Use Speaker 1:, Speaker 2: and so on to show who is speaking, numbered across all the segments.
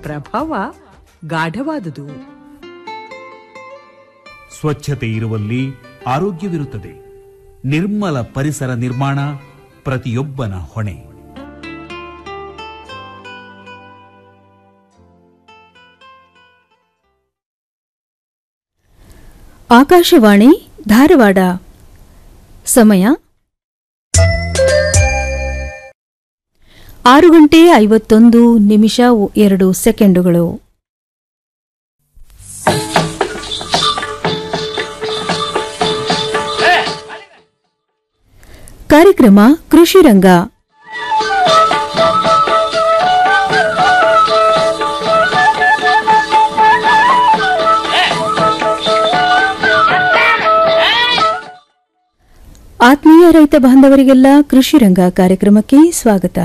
Speaker 1: ಪ್ರಭಾವ ಗಾಢವಾದುದು
Speaker 2: ಸ್ವಚ್ಛತೆ ಇರುವಲ್ಲಿ ಆರೋಗ್ಯವಿರುತ್ತದೆ ನಿರ್ಮಲ ಪರಿಸರ ನಿರ್ಮಾಣ ಪ್ರತಿಯೊಬ್ಬನ ಹೊಣೆ
Speaker 3: ಆಕಾಶವಾಣಿ ಧಾರವಾಡ ಸಮಯ ಆರು ಗಂಟೆ ಐವತ್ತೊಂದು ನಿಮಿಷ ಎರಡು ಸೆಕೆಂಡುಗಳು ಕಾರ್ಯಕ್ರಮ ಕೃಷಿ ರಂಗ ಆತ್ಮೀಯ ರೈತ ಬಾಂಧವರಿಗೆಲ್ಲ ಕೃಷಿ ರಂಗ ಕಾರ್ಯಕ್ರಮಕ್ಕೆ ಸ್ವಾಗತ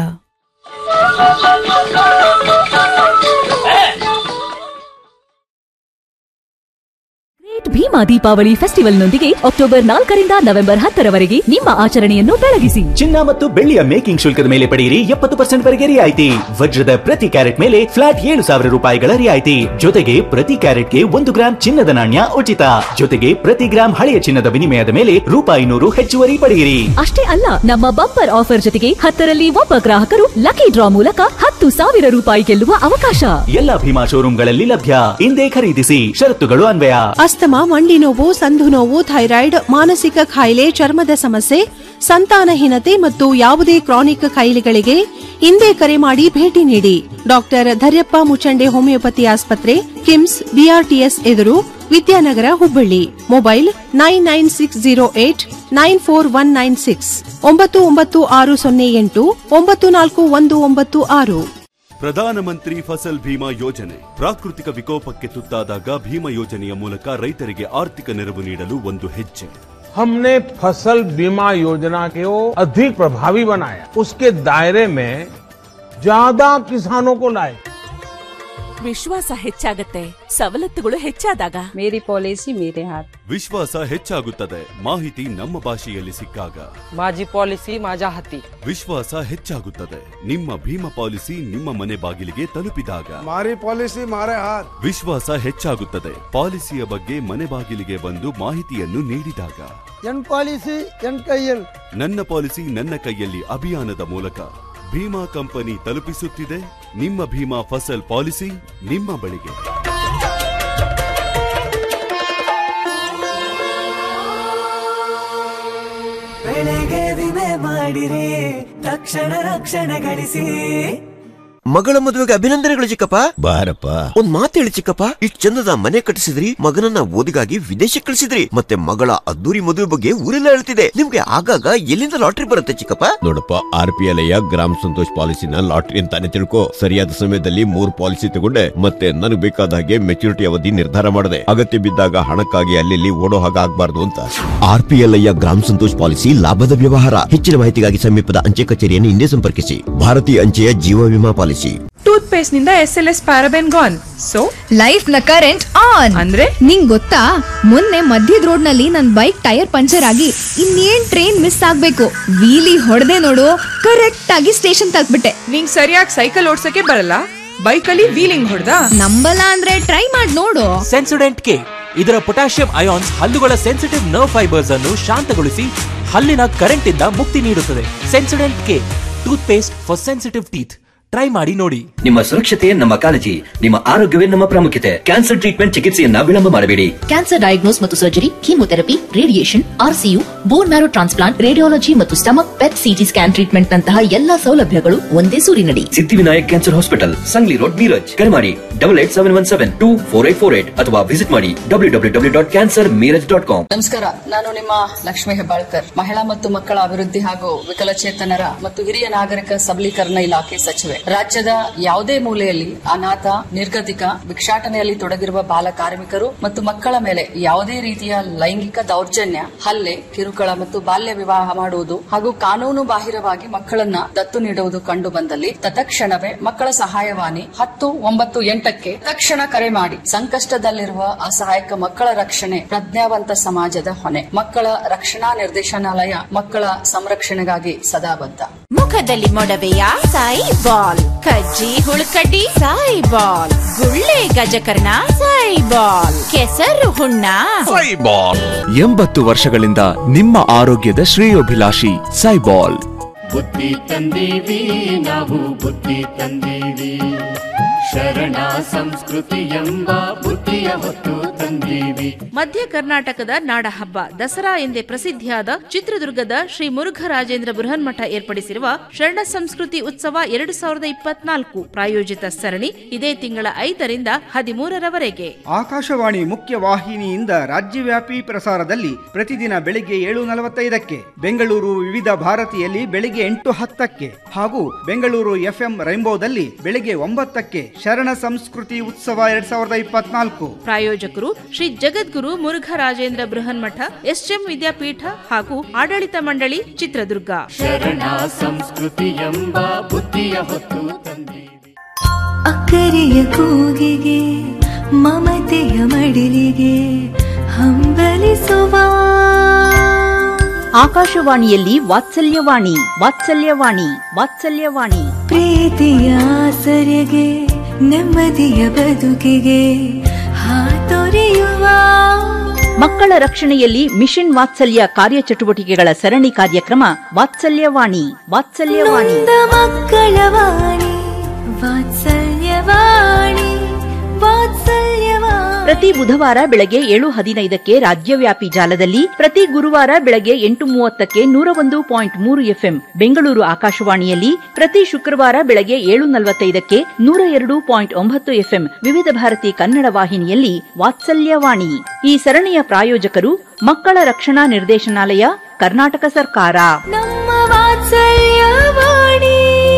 Speaker 4: ಗ್ರೇಟ್ ಭೀಮಾ ದೀಪಾವಳಿ ಫೆಸ್ಟಿವಲ್ನೊಂದಿಗೆ ಅಕ್ಟೋಬರ್ ನಾಲ್ಕರಿಂದ ನವೆಂಬರ್ ಹತ್ತರವರೆಗೆ ನಿಮ್ಮ ಆಚರಣೆಯನ್ನು ಬೆಳಗಿಸಿ
Speaker 5: ಚಿನ್ನ ಮತ್ತು ಬೆಳ್ಳಿಯ ಮೇಕಿಂಗ್ ಶುಲ್ಕದ ಮೇಲೆ ಪಡೆಯಿರಿ ಎಪ್ಪತ್ತು ಪರ್ಸೆಂಟ್ ವರೆಗೆ ರಿಯಾಯಿತಿ ವಜ್ರದ ಪ್ರತಿ ಕ್ಯಾರೆಟ್ ಮೇಲೆ ಫ್ಲಾಟ್ ಏಳು ಸಾವಿರ ರೂಪಾಯಿಗಳ ರಿಯಾಯಿತಿ ಜೊತೆಗೆ ಪ್ರತಿ ಕ್ಯಾರೆಟ್ಗೆ ಒಂದು ಗ್ರಾಂ ಚಿನ್ನದ ನಾಣ್ಯ ಉಚಿತ ಜೊತೆಗೆ ಪ್ರತಿ ಗ್ರಾಂ ಹಳೆಯ ಚಿನ್ನದ ವಿನಿಮಯದ ಮೇಲೆ ರೂಪಾಯಿ ನೂರು ಹೆಚ್ಚುವರಿ ಪಡೆಯಿರಿ
Speaker 4: ಅಷ್ಟೇ ಅಲ್ಲ ನಮ್ಮ ಬಂಪರ್ ಆಫರ್ ಜೊತೆಗೆ ಹತ್ತರಲ್ಲಿ ಒಬ್ಬ ಗ್ರಾಹಕರು ಲಕ್ಕಿ ಡ್ರಾ ಮೂಲಕ ಹತ್ತು ಸಾವಿರ ರೂಪಾಯಿ ಗೆಲ್ಲುವ ಅವಕಾಶ
Speaker 5: ಎಲ್ಲ ಭೀಮಾ ಶೋರೂಮ್ಗಳಲ್ಲಿ ಲಭ್ಯ ಇಂದೇ ಖರೀದಿಸಿ ಷರತ್ತುಗಳು ಅನ್ವಯ
Speaker 6: ಅಸ್ತಮಾ ಮಂಡಿ ನೋವು ಸಂಧು ನೋವು ಥೈರಾಯ್ಡ್ ಮಾನಸಿಕ ಕಾಯಿಲೆ ಚರ್ಮದ ಸಮಸ್ಯೆ ಸಂತಾನಹೀನತೆ ಮತ್ತು ಯಾವುದೇ ಕ್ರಾನಿಕ್ ಕಾಯಿಲೆಗಳಿಗೆ ಇಂದೇ ಕರೆ ಮಾಡಿ ಭೇಟಿ ನೀಡಿ ಡಾಕ್ಟರ್ ಧರ್ಯಪ್ಪ ಮುಚಂಡೆ ಹೋಮಿಯೋಪತಿ ಆಸ್ಪತ್ರೆ ಕಿಮ್ಸ್ ಬಿಆರ್ಟಿಎಸ್ ಎದುರು Vidyanagar Hubballi mobile nine nine six zero eight nine four one nine six ಒಂಬತ್ತು ಒಂಬತ್ತು ಆರು ಸೊನ್ನೆ ಎಂಟು ಒಂಬತ್ತು ನಾಲ್ಕು ಒಂದು ಒಂಬತ್ತು ಆರು
Speaker 7: ಪ್ರಧಾನಮಂತ್ರಿ ಫಸಲ್ ಭೀಮಾ ಯೋಜನೆ ಪ್ರಾಕೃತಿಕ ವಿಕೋಪಕ್ಕೆ ತುತ್ತಾದಾಗ ಭೀಮಾ ಯೋಜನೆಯ ಮೂಲಕ ರೈತರಿಗೆ ಆರ್ಥಿಕ ನೆರವು ನೀಡಲು ಒಂದು ಹೆಜ್ಜೆ
Speaker 8: हमने फसल बीमा योजना को अधिक प्रभावी बनाया उसके दायरे में ज्यादा किसानों को लाए
Speaker 9: ವಿಶ್ವಾಸ ಹೆಚ್ಚಾಗತ್ತೆ ಸವಲತ್ತುಗಳು ಹೆಚ್ಚಾದಾಗ
Speaker 10: ಮೇರಿ ಪಾಲಿಸಿ ಮೇರೆ ಹಾತ್
Speaker 7: ವಿಶ್ವಾಸ ಹೆಚ್ಚಾಗುತ್ತದೆ ಮಾಹಿತಿ ನಮ್ಮ ಭಾಷೆಯಲ್ಲಿ ಸಿಕ್ಕಾಗ
Speaker 11: माझी पॉलिसी माझ्या हाती
Speaker 7: ವಿಶ್ವಾಸ ಹೆಚ್ಚಾಗುತ್ತದೆ ನಿಮ್ಮ ಭೀಮಾ ಪಾಲಿಸಿ ನಿಮ್ಮ ಮನೆ ಬಾಗಿಲಿಗೆ ತಲುಪಿದಾಗ
Speaker 12: ಮಾರಿ ಪಾಲಿಸಿ ಮಾರೆ ಹಾತ್
Speaker 7: ವಿಶ್ವಾಸ ಹೆಚ್ಚಾಗುತ್ತದೆ ಪಾಲಿಸಿಯ ಬಗ್ಗೆ ಮನೆ ಬಾಗಿಲಿಗೆ ಬಂದು ಮಾಹಿತಿಯನ್ನು ನೀಡಿದಾಗ
Speaker 12: ಎನ್ ಪಾಲಿಸಿ ಎನ್ ಕೈಯಲ್
Speaker 7: ನನ್ನ ಪಾಲಿಸಿ ನನ್ನ ಕೈಯಲ್ಲಿ ಅಭಿಯಾನದ ಮೂಲಕ ಭೀಮಾ ಕಂಪನಿ ತಲುಪಿಸುತ್ತಿದೆ ನಿಮ್ಮ ಭೀಮಾ ಫಸಲ್ ಪಾಲಿಸಿ ನಿಮ್ಮ ಬಳಿಗೆ
Speaker 13: ಬೆಳೆಗೆ ವಿಮೆ ಮಾಡಿರಿ ತಕ್ಷಣ ರಕ್ಷಣೆ ಗಳಿಸಿ
Speaker 14: ಮಗಳ ಮದುವೆಗೆ ಅಭಿನಂದನೆಗಳು ಚಿಕ್ಕಪ್ಪ
Speaker 15: ಬಾರಪ್ಪ
Speaker 14: ಒಂದ್ ಮಾತು ಹೇಳಿ ಚಿಕ್ಕಪ್ಪ ಇಷ್ಟ್ ಚಂದದ ಮನೆ ಕಟ್ಟಿಸಿದ್ರಿ ಮಗನನ್ನ ಓದಿಗಾಗಿ ವಿದೇಶಕ್ಕೆ ಕಳಿಸಿದ್ರಿ ಮತ್ತೆ ಮಗಳ ಅದ್ದೂರಿ ಮದುವೆ ಬಗ್ಗೆ ಊರೆಲ್ಲ ಹೇಳ್ತಿದೆ ನಿಮ್ಗೆ ಆಗಾಗ ಎಲ್ಲಿಂದ ಲಾಟ್ರಿ ಬರುತ್ತೆ ಚಿಕ್ಕಪ್ಪ
Speaker 15: ನೋಡಪ್ಪ ಆರ್ ಪಿ ಎಲ್ ಗ್ರಾಮ ಸಂತೋಷ್ ಪಾಲಿಸಿನ ಲಾಟ್ರಿ ಅಂತಾನೆ ತಿಳ್ಕೊ ಸರಿಯಾದ ಸಮಯದಲ್ಲಿ ಮೂರ್ ಪಾಲಿಸಿ ತಗೊಂಡೆ ಮತ್ತೆ ನನಗೆ ಬೇಕಾದ ಹಾಗೆ ಮೆಚುರಿಟಿ ಅವಧಿ ನಿರ್ಧಾರ ಮಾಡಿದೆ ಅಗತ್ಯ ಬಿದ್ದಾಗ ಹಣಕ್ಕಾಗಿ ಅಲ್ಲಿ ಓಡೋ ಹಾಗೆ ಆಗ್ಬಾರ್ದು ಅಂತ ಆರ್ ಪಿ ಎಲ್ ಗ್ರಾಮ ಸಂತೋಷ್ ಪಾಲಿಸಿ ಲಾಭದ ವ್ಯವಹಾರ ಹೆಚ್ಚಿನ ಮಾಹಿತಿಗಾಗಿ ಸಮೀಪದ ಅಂಚೆ ಕಚೇರಿಯನ್ನು ಹಿಂದೆ ಸಂಪರ್ಕಿಸಿ ಭಾರತೀಯ ಅಂಚೆಯ ಜೀವ ವಿಮಾ ಪಾಲಿಸಿ
Speaker 16: ಟೂತ್ ಪೇಸ್ಟ್ ನಿಂದ ಎಸ್ ಎಲ್ ಎಸ್ ಪ್ಯಾರಬೆನ್ ಗಾನ್ ಸೊ
Speaker 17: ಲೈಫ್ ನ ಕರೆಂಟ್ ಆನ್
Speaker 16: ಅಂದ್ರೆ
Speaker 17: ನಿಂಗ್ ಗೊತ್ತಾ ಮೊನ್ನೆ ಮಧ್ಯದ ರೋಡ್ ನಲ್ಲಿ ನನ್ ಬೈಕ್ ಟೈರ್ ಪಂಚರ್ ಆಗಿ ಇನ್ನೇನ್ ಟ್ರೈನ್ ಮಿಸ್ ಆಗ್ಬೇಕು ವೀಲಿ ಹೊಡೆದೆ ನೋಡು ಕರೆಕ್ಟ್ ಆಗಿ ಸ್ಟೇಷನ್ ತಲುಪ್ಬಿಟ್ಟೆ
Speaker 16: ನಿಂಗ್ ಸರಿಯಾಗಿ ಸೈಕಲ್ ಓಡ್ಸಕ್ಕೆ ಬರಲ್ಲ ಬೈಕಲ್ಲಿ ವೀಲಿಂಗ್ ಹೊಡೆದ
Speaker 17: ನಂಬಲ್ಲ ಅಂದ್ರೆ ಟ್ರೈ ಮಾಡಿ ನೋಡು
Speaker 5: ಸೆನ್ಸುಡೆಂಟ್ ಕೆ ಇದರ ಪೊಟ್ಯಾಷಿಯಂ ಅಯಾನ್ಸ್ ಹಲ್ಲುಗಳ ಸೆನ್ಸಿಟಿವ್ ನರ್ವ್ ಫೈಬರ್ಸ್ ಅನ್ನು ಶಾಂತಗೊಳಿಸಿ ಹಲ್ಲಿನ ಕರೆಂಟ್ ಇಂದ ಮುಕ್ತಿ ನೀಡುತ್ತದೆ Sensodyne K toothpaste for sensitive teeth try ಮಾಡಿ ನೋಡಿ
Speaker 18: ನಿಮ್ಮ ಸುರಕ್ಷತೆ ನಮ್ಮ ಕಾಳಜಿ ನಿಮ್ಮ ಆರೋಗ್ಯವೇ ನಮ್ಮ ಪ್ರಾಮುಖ್ಯತೆ ಕ್ಯಾನ್ಸರ್ ಟ್ರೀಟ್ಮೆಂಟ್ ಚಿಕಿತ್ಸೆಯನ್ನ ವಿಳಂಬ ಮಾಡಬೇಡಿ
Speaker 19: ಕ್ಯಾನ್ಸರ್ ಡಯಾಗ್ನೋಸ್ ಮತ್ತು surgery chemotherapy radiation RCU bone marrow transplant radiology ಮತ್ತು stomach PET CT scan treatment ನಂತಹ ಎಲ್ಲಾ ಸೌಲಭ್ಯಗಳು ಒಂದೇ ಸೂರಿನಡಿ
Speaker 18: Siddhivinayak cancer hospital Sangli road Miraj ಕರೆ ಮಾಡಿ double eight seven one seven two four eight four eight ಅಥವಾ ವಿಸಿಟ್ ಮಾಡಿ W W W dot cancer Miraj dot com
Speaker 20: ನಮಸ್ಕಾರ ನಾನು ನಿಮ್ಮ ಲಕ್ಷ್ಮೀ ಹೆಬ್ಬಾಳ್ಕರ್ ಮಹಿಳಾ ಮತ್ತು ಮಕ್ಕಳ ಅಭಿವೃದ್ಧಿ ಹಾಗೂ ವಿಕಲಚೇತನರ ಮತ್ತು ಹಿರಿಯ ನಾಗರಿಕ ಸಬಲೀಕರಣ ಇಲಾಖೆ ಸಚಿವೆ ರಾಜ್ಯದ ಯಾವುದೇ ಮೂಲೆಯಲ್ಲಿ ಅನಾಥ ನಿರ್ಗತಿಕ ಭಿಕ್ಷಾಟನೆಯಲ್ಲಿ ತೊಡಗಿರುವ ಬಾಲ ಕಾರ್ಮಿಕರು ಮತ್ತು ಮಕ್ಕಳ ಮೇಲೆ ಯಾವುದೇ ರೀತಿಯ ಲೈಂಗಿಕ ದೌರ್ಜನ್ಯ ಹಲ್ಲೆ ಕಿರುಕುಳ ಮತ್ತು ಬಾಲ್ಯ ವಿವಾಹ ಮಾಡುವುದು ಹಾಗೂ ಕಾನೂನು ಬಾಹಿರವಾಗಿ ಮಕ್ಕಳನ್ನ ದತ್ತು ನೀಡುವುದು ಕಂಡು ಬಂದಲ್ಲಿ ತತ್ಕ್ಷಣವೇ ಮಕ್ಕಳ ಸಹಾಯವಾಣಿ ಹತ್ತು ಒಂಬತ್ತು ಎಂಟಕ್ಕೆ ತಕ್ಷಣ ಕರೆ ಮಾಡಿ ಸಂಕಷ್ಟದಲ್ಲಿರುವ ಅಸಹಾಯಕ ಮಕ್ಕಳ ರಕ್ಷಣೆ ಪ್ರಜ್ಞಾವಂತ ಸಮಾಜದ ಹೊಣೆ ಮಕ್ಕಳ ರಕ್ಷಣಾ ನಿರ್ದೇಶನಾಲಯ ಮಕ್ಕಳ ಸಂರಕ್ಷಣೆಗಾಗಿ ಸದಾ ಬದ್ಧ
Speaker 9: ಮುಖದಲ್ಲಿ ಮೊಡವೆಯ ಸಾಯಿ ಬಾಲ್
Speaker 21: ಸೈಬಾಲ್ ಕಜ್ಜಿ ಹುಳುಕಡ್ಡಿ ಸೈಬಾಲ್ ಗುಳ್ಳೆ ಗಜಕರ್ಣ ಸೈಬಾಲ್ ಕೆಸರು ಹುಣ್ಣ
Speaker 22: ಸೈಬಾಲ್ ಎಂಬತ್ತು ವರ್ಷಗಳಿಂದ ನಿಮ್ಮ ಆರೋಗ್ಯದ ಶ್ರೇಯೋಭಿಲಾಷಿ ಸೈಬಾಲ್
Speaker 23: ಬುದ್ಧಿ ತಂದೀವಿ ನಾವು ಬುದ್ಧಿ ತಂದೀವಿ ಶರಣ ಸಂಸ್ಕೃತಿ ಎಂಬ ಬುದ್ಧಿಯ ಹೊತ್ತು ತಂದೀವಿ
Speaker 24: ಮಧ್ಯ ಕರ್ನಾಟಕದ ನಾಡಹಬ್ಬ ದಸರಾ ಎಂದೇ ಪ್ರಸಿದ್ಧಿಯಾದ ಚಿತ್ರದುರ್ಗದ ಶ್ರೀ ಮುರುಘರಾಜೇಂದ್ರ ಬೃಹನ್ಮಠ ಏರ್ಪಡಿಸಿರುವ ಶರಣ ಸಂಸ್ಕೃತಿ ಉತ್ಸವ ಎರಡು ಸಾವಿರದ ಇಪ್ಪತ್ನಾಲ್ಕು ಪ್ರಾಯೋಜಿತ ಸರಣಿ ಇದೇ ತಿಂಗಳ ಐದರಿಂದ ಹದಿಮೂರರವರೆಗೆ
Speaker 25: ಆಕಾಶವಾಣಿ ಮುಖ್ಯ ವಾಹಿನಿಯಿಂದ ರಾಜ್ಯವ್ಯಾಪಿ ಪ್ರಸಾರದಲ್ಲಿ ಪ್ರತಿದಿನ ಬೆಳಿಗ್ಗೆ ಏಳು ನಲವತ್ತೈದಕ್ಕೆ ಬೆಂಗಳೂರು ವಿವಿಧ ಭಾರತಿಯಲ್ಲಿ ಬೆಳಿಗ್ಗೆ ಎಂಟು ಹತ್ತಕ್ಕೆ ಹಾಗೂ ಬೆಂಗಳೂರು ಎಫ್ಎಂ ರೈನ್ಬೋದಲ್ಲಿ ಬೆಳಿಗ್ಗೆ ಒಂಬತ್ತಕ್ಕೆ ಶರಣ ಸಂಸ್ಕೃತಿ ಉತ್ಸವ ಎರಡ್ ಸಾವಿರದ ಇಪ್ಪತ್ನಾಲ್ಕು
Speaker 24: ಪ್ರಾಯೋಜಕರು ಶ್ರೀ ಜಗದ್ಗುರು ಮುರುಘರಾಜೇಂದ್ರ ಬೃಹನ್ಮಠ ಎಸ್ಎಂ ವಿದ್ಯಾಪೀಠ ಹಾಗೂ ಆಡಳಿತ ಮಂಡಳಿ ಚಿತ್ರದುರ್ಗ
Speaker 23: ಶರಣ ಸಂಸ್ಕೃತಿ ಎಂಬ ಬುದ್ಧಿಯ ಹೊತ್ತು ತಂದೀವಿ
Speaker 13: ಅಕ್ಕರೆಯ ಕೂಗಿಗೆ ಮಮತೆಯ ಮಡಿಲಿಗೆ ಹಂಬಲಿಸುವ
Speaker 4: ಆಕಾಶವಾಣಿಯಲ್ಲಿ ವಾತ್ಸಲ್ಯವಾಣಿ ವಾತ್ಸಲ್ಯವಾಣಿ ವಾತ್ಸಲ್ಯವಾಣಿ
Speaker 13: ಪ್ರೀತಿಯ ಆಸರೆಗೆ ನೆಮ್ಮದಿಯ ಬದುಕಿಗೆ ಹಾತೊರೆಯುವ
Speaker 4: ಮಕ್ಕಳ ರಕ್ಷಣೆಯಲ್ಲಿ ಮಿಷನ್ ವಾತ್ಸಲ್ಯ ಕಾರ್ಯಚಟುವಟಿಕೆಗಳ ಸರಣಿ ಕಾರ್ಯಕ್ರಮ ವಾತ್ಸಲ್ಯವಾಣಿ ವಾತ್ಸಲ್ಯವಾಣಿ
Speaker 13: ನೊಂದ ಮಕ್ಕಳ ವಾಣಿ ವಾತ್ಸಲ್ಯವಾಣಿ ವಾತ್ಸಲ್ಯವಾಣಿ
Speaker 4: ಪ್ರತಿ ಬುಧವಾರ ಬೆಳಗ್ಗೆ ಏಳು ಹದಿನೈದಕ್ಕೆ ರಾಜ್ಯವ್ಯಾಪಿ ಜಾಲದಲ್ಲಿ ಪ್ರತಿ ಗುರುವಾರ ಬೆಳಗ್ಗೆ ಎಂಟು ಮೂವತ್ತಕ್ಕೆ ನೂರ ಒಂದು ಪಾಯಿಂಟ್ ಮೂರು ಎಫ್ಎಂ ಬೆಂಗಳೂರು ಆಕಾಶವಾಣಿಯಲ್ಲಿ ಪ್ರತಿ ಶುಕ್ರವಾರ ಬೆಳಗ್ಗೆ ಏಳು ನಲವತ್ತೈದಕ್ಕೆ ನೂರ ಎರಡು ಪಾಯಿಂಟ್ ಒಂಬತ್ತು ಎಫ್ಎಂ ವಿವಿಧ ಭಾರತಿ ಕನ್ನಡ ವಾಹಿನಿಯಲ್ಲಿ ವಾತ್ಸಲ್ಯವಾಣಿ ಈ ಸರಣಿಯ ಪ್ರಾಯೋಜಕರು ಮಕ್ಕಳ ರಕ್ಷಣಾ ನಿರ್ದೇಶನಾಲಯ ಕರ್ನಾಟಕ ಸರ್ಕಾರ
Speaker 13: ನಮ್ಮ ವಾತ್ಸಲ್ಯವಾಣಿ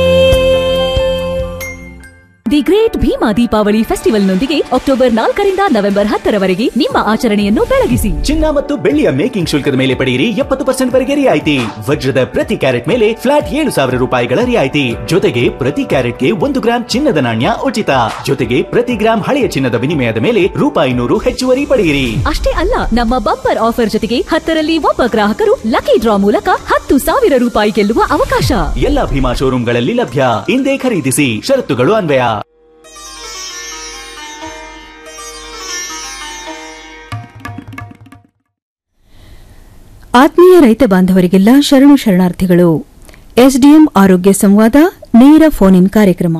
Speaker 4: ದಿ ಗ್ರೇಟ್ ಭೀಮಾ ದೀಪಾವಳಿ ಫೆಸ್ಟಿವಲ್ನೊಂದಿಗೆ ಅಕ್ಟೋಬರ್ ನಾಲ್ಕರಿಂದ ನವೆಂಬರ್ ಹತ್ತರವರೆಗೆ ನಿಮ್ಮ ಆಚರಣೆಯನ್ನು ಬೆಳಗಿಸಿ
Speaker 5: ಚಿನ್ನ ಮತ್ತು ಬೆಳ್ಳಿಯ ಮೇಕಿಂಗ್ ಶುಲ್ಕದ ಮೇಲೆ ಪಡೆಯಿರಿ ಎಪ್ಪತ್ತು ಪರ್ಸೆಂಟ್ ವರೆಗೆ ರಿಯಾಯಿತಿ ವಜ್ರದ ಪ್ರತಿ ಕ್ಯಾರೆಟ್ ಮೇಲೆ ಫ್ಲಾಟ್ ಏಳು ಸಾವಿರ ರೂಪಾಯಿಗಳ ರಿಯಾಯಿತಿ ಜೊತೆಗೆ ಪ್ರತಿ ಕ್ಯಾರೆಟ್ಗೆ ಒಂದು ಗ್ರಾಂ ಚಿನ್ನದ ನಾಣ್ಯ ಉಚಿತ ಜೊತೆಗೆ ಪ್ರತಿ ಗ್ರಾಂ ಹಳೆಯ ಚಿನ್ನದ ವಿನಿಮಯದ ಮೇಲೆ ರೂಪಾಯಿ ನೂರು ಹೆಚ್ಚುವರಿ ಪಡೆಯಿರಿ
Speaker 4: ಅಷ್ಟೇ ಅಲ್ಲ ನಮ್ಮ ಬಂಪರ್ ಆಫರ್ ಜೊತೆಗೆ ಹತ್ತರಲ್ಲಿ ಒಬ್ಬ ಗ್ರಾಹಕರು ಲಕ್ಕಿ ಡ್ರಾ ಮೂಲಕ ಹತ್ತು ಸಾವಿರ ರೂಪಾಯಿ ಗೆಲ್ಲುವ ಅವಕಾಶ
Speaker 5: ಎಲ್ಲಾ ಭೀಮಾ ಶೋರೂಮ್ಗಳಲ್ಲಿ ಲಭ್ಯ ಇಂದೇ ಖರೀದಿಸಿ ಷರತ್ತುಗಳು ಅನ್ವಯ
Speaker 3: ಆತ್ಮೀಯ ರೈತ ಬಾಂಧವರಿಗೆಲ್ಲ ಶರಣು ಶರಣಾರ್ಥಿಗಳು ಎಸ್ಡಿಎಂ ಆರೋಗ್ಯ ಸಂವಾದ ನೇರ ಫೋನ್ ಇನ್ ಕಾರ್ಯಕ್ರಮ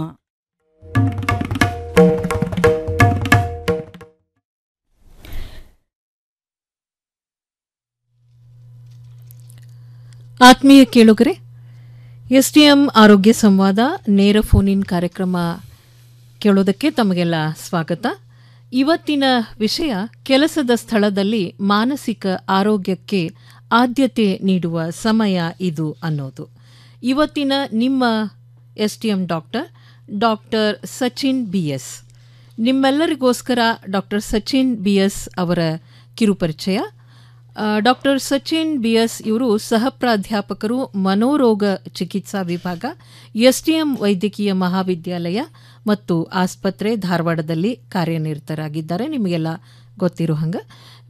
Speaker 26: ಆತ್ಮೀಯ ಕೇಳುಗರೆ ಎಸ್ಡಿಎಂ ಆರೋಗ್ಯ ಸಂವಾದ ನೇರ ಫೋನ್ ಇನ್ ಕಾರ್ಯಕ್ರಮ ಕೇಳೋದಕ್ಕೆ ತಮಗೆಲ್ಲ ಸ್ವಾಗತ ಇವತ್ತಿನ ವಿಷಯ ಕೆಲಸದ ಸ್ಥಳದಲ್ಲಿ ಮಾನಸಿಕ ಆರೋಗ್ಯಕ್ಕೆ ಆದ್ಯತೆ ನೀಡುವ ಸಮಯ ಇದು ಅನ್ನೋದು ಇವತ್ತಿನ ನಿಮ್ಮ S T M doctor doctor Sachin B S ನಿಮ್ಮೆಲ್ಲರಿಗೋಸ್ಕರ ಡಾಕ್ಟರ್ ಸಚಿನ್ ಬಿ ಎಸ್ ಅವರ ಕಿರುಪರಿಚಯ ಡಾಕ್ಟರ್ ಸಚಿನ್ ಬಿ ಎಸ್ ಇವರು ಸಹ ಪ್ರಾಧ್ಯಾಪಕರು ಮನೋರೋಗ ಚಿಕಿತ್ಸಾ ವಿಭಾಗ ಎಸ್ಟಿಎಂ ವೈದ್ಯಕೀಯ ಮಹಾವಿದ್ಯಾಲಯ ಮತ್ತು ಆಸ್ಪತ್ರೆ ಧಾರವಾಡದಲ್ಲಿ ಕಾರ್ಯನಿರತರಾಗಿದ್ದಾರೆ ನಿಮಗೆಲ್ಲ ಗೊತ್ತಿರೋ ಹಂಗೆ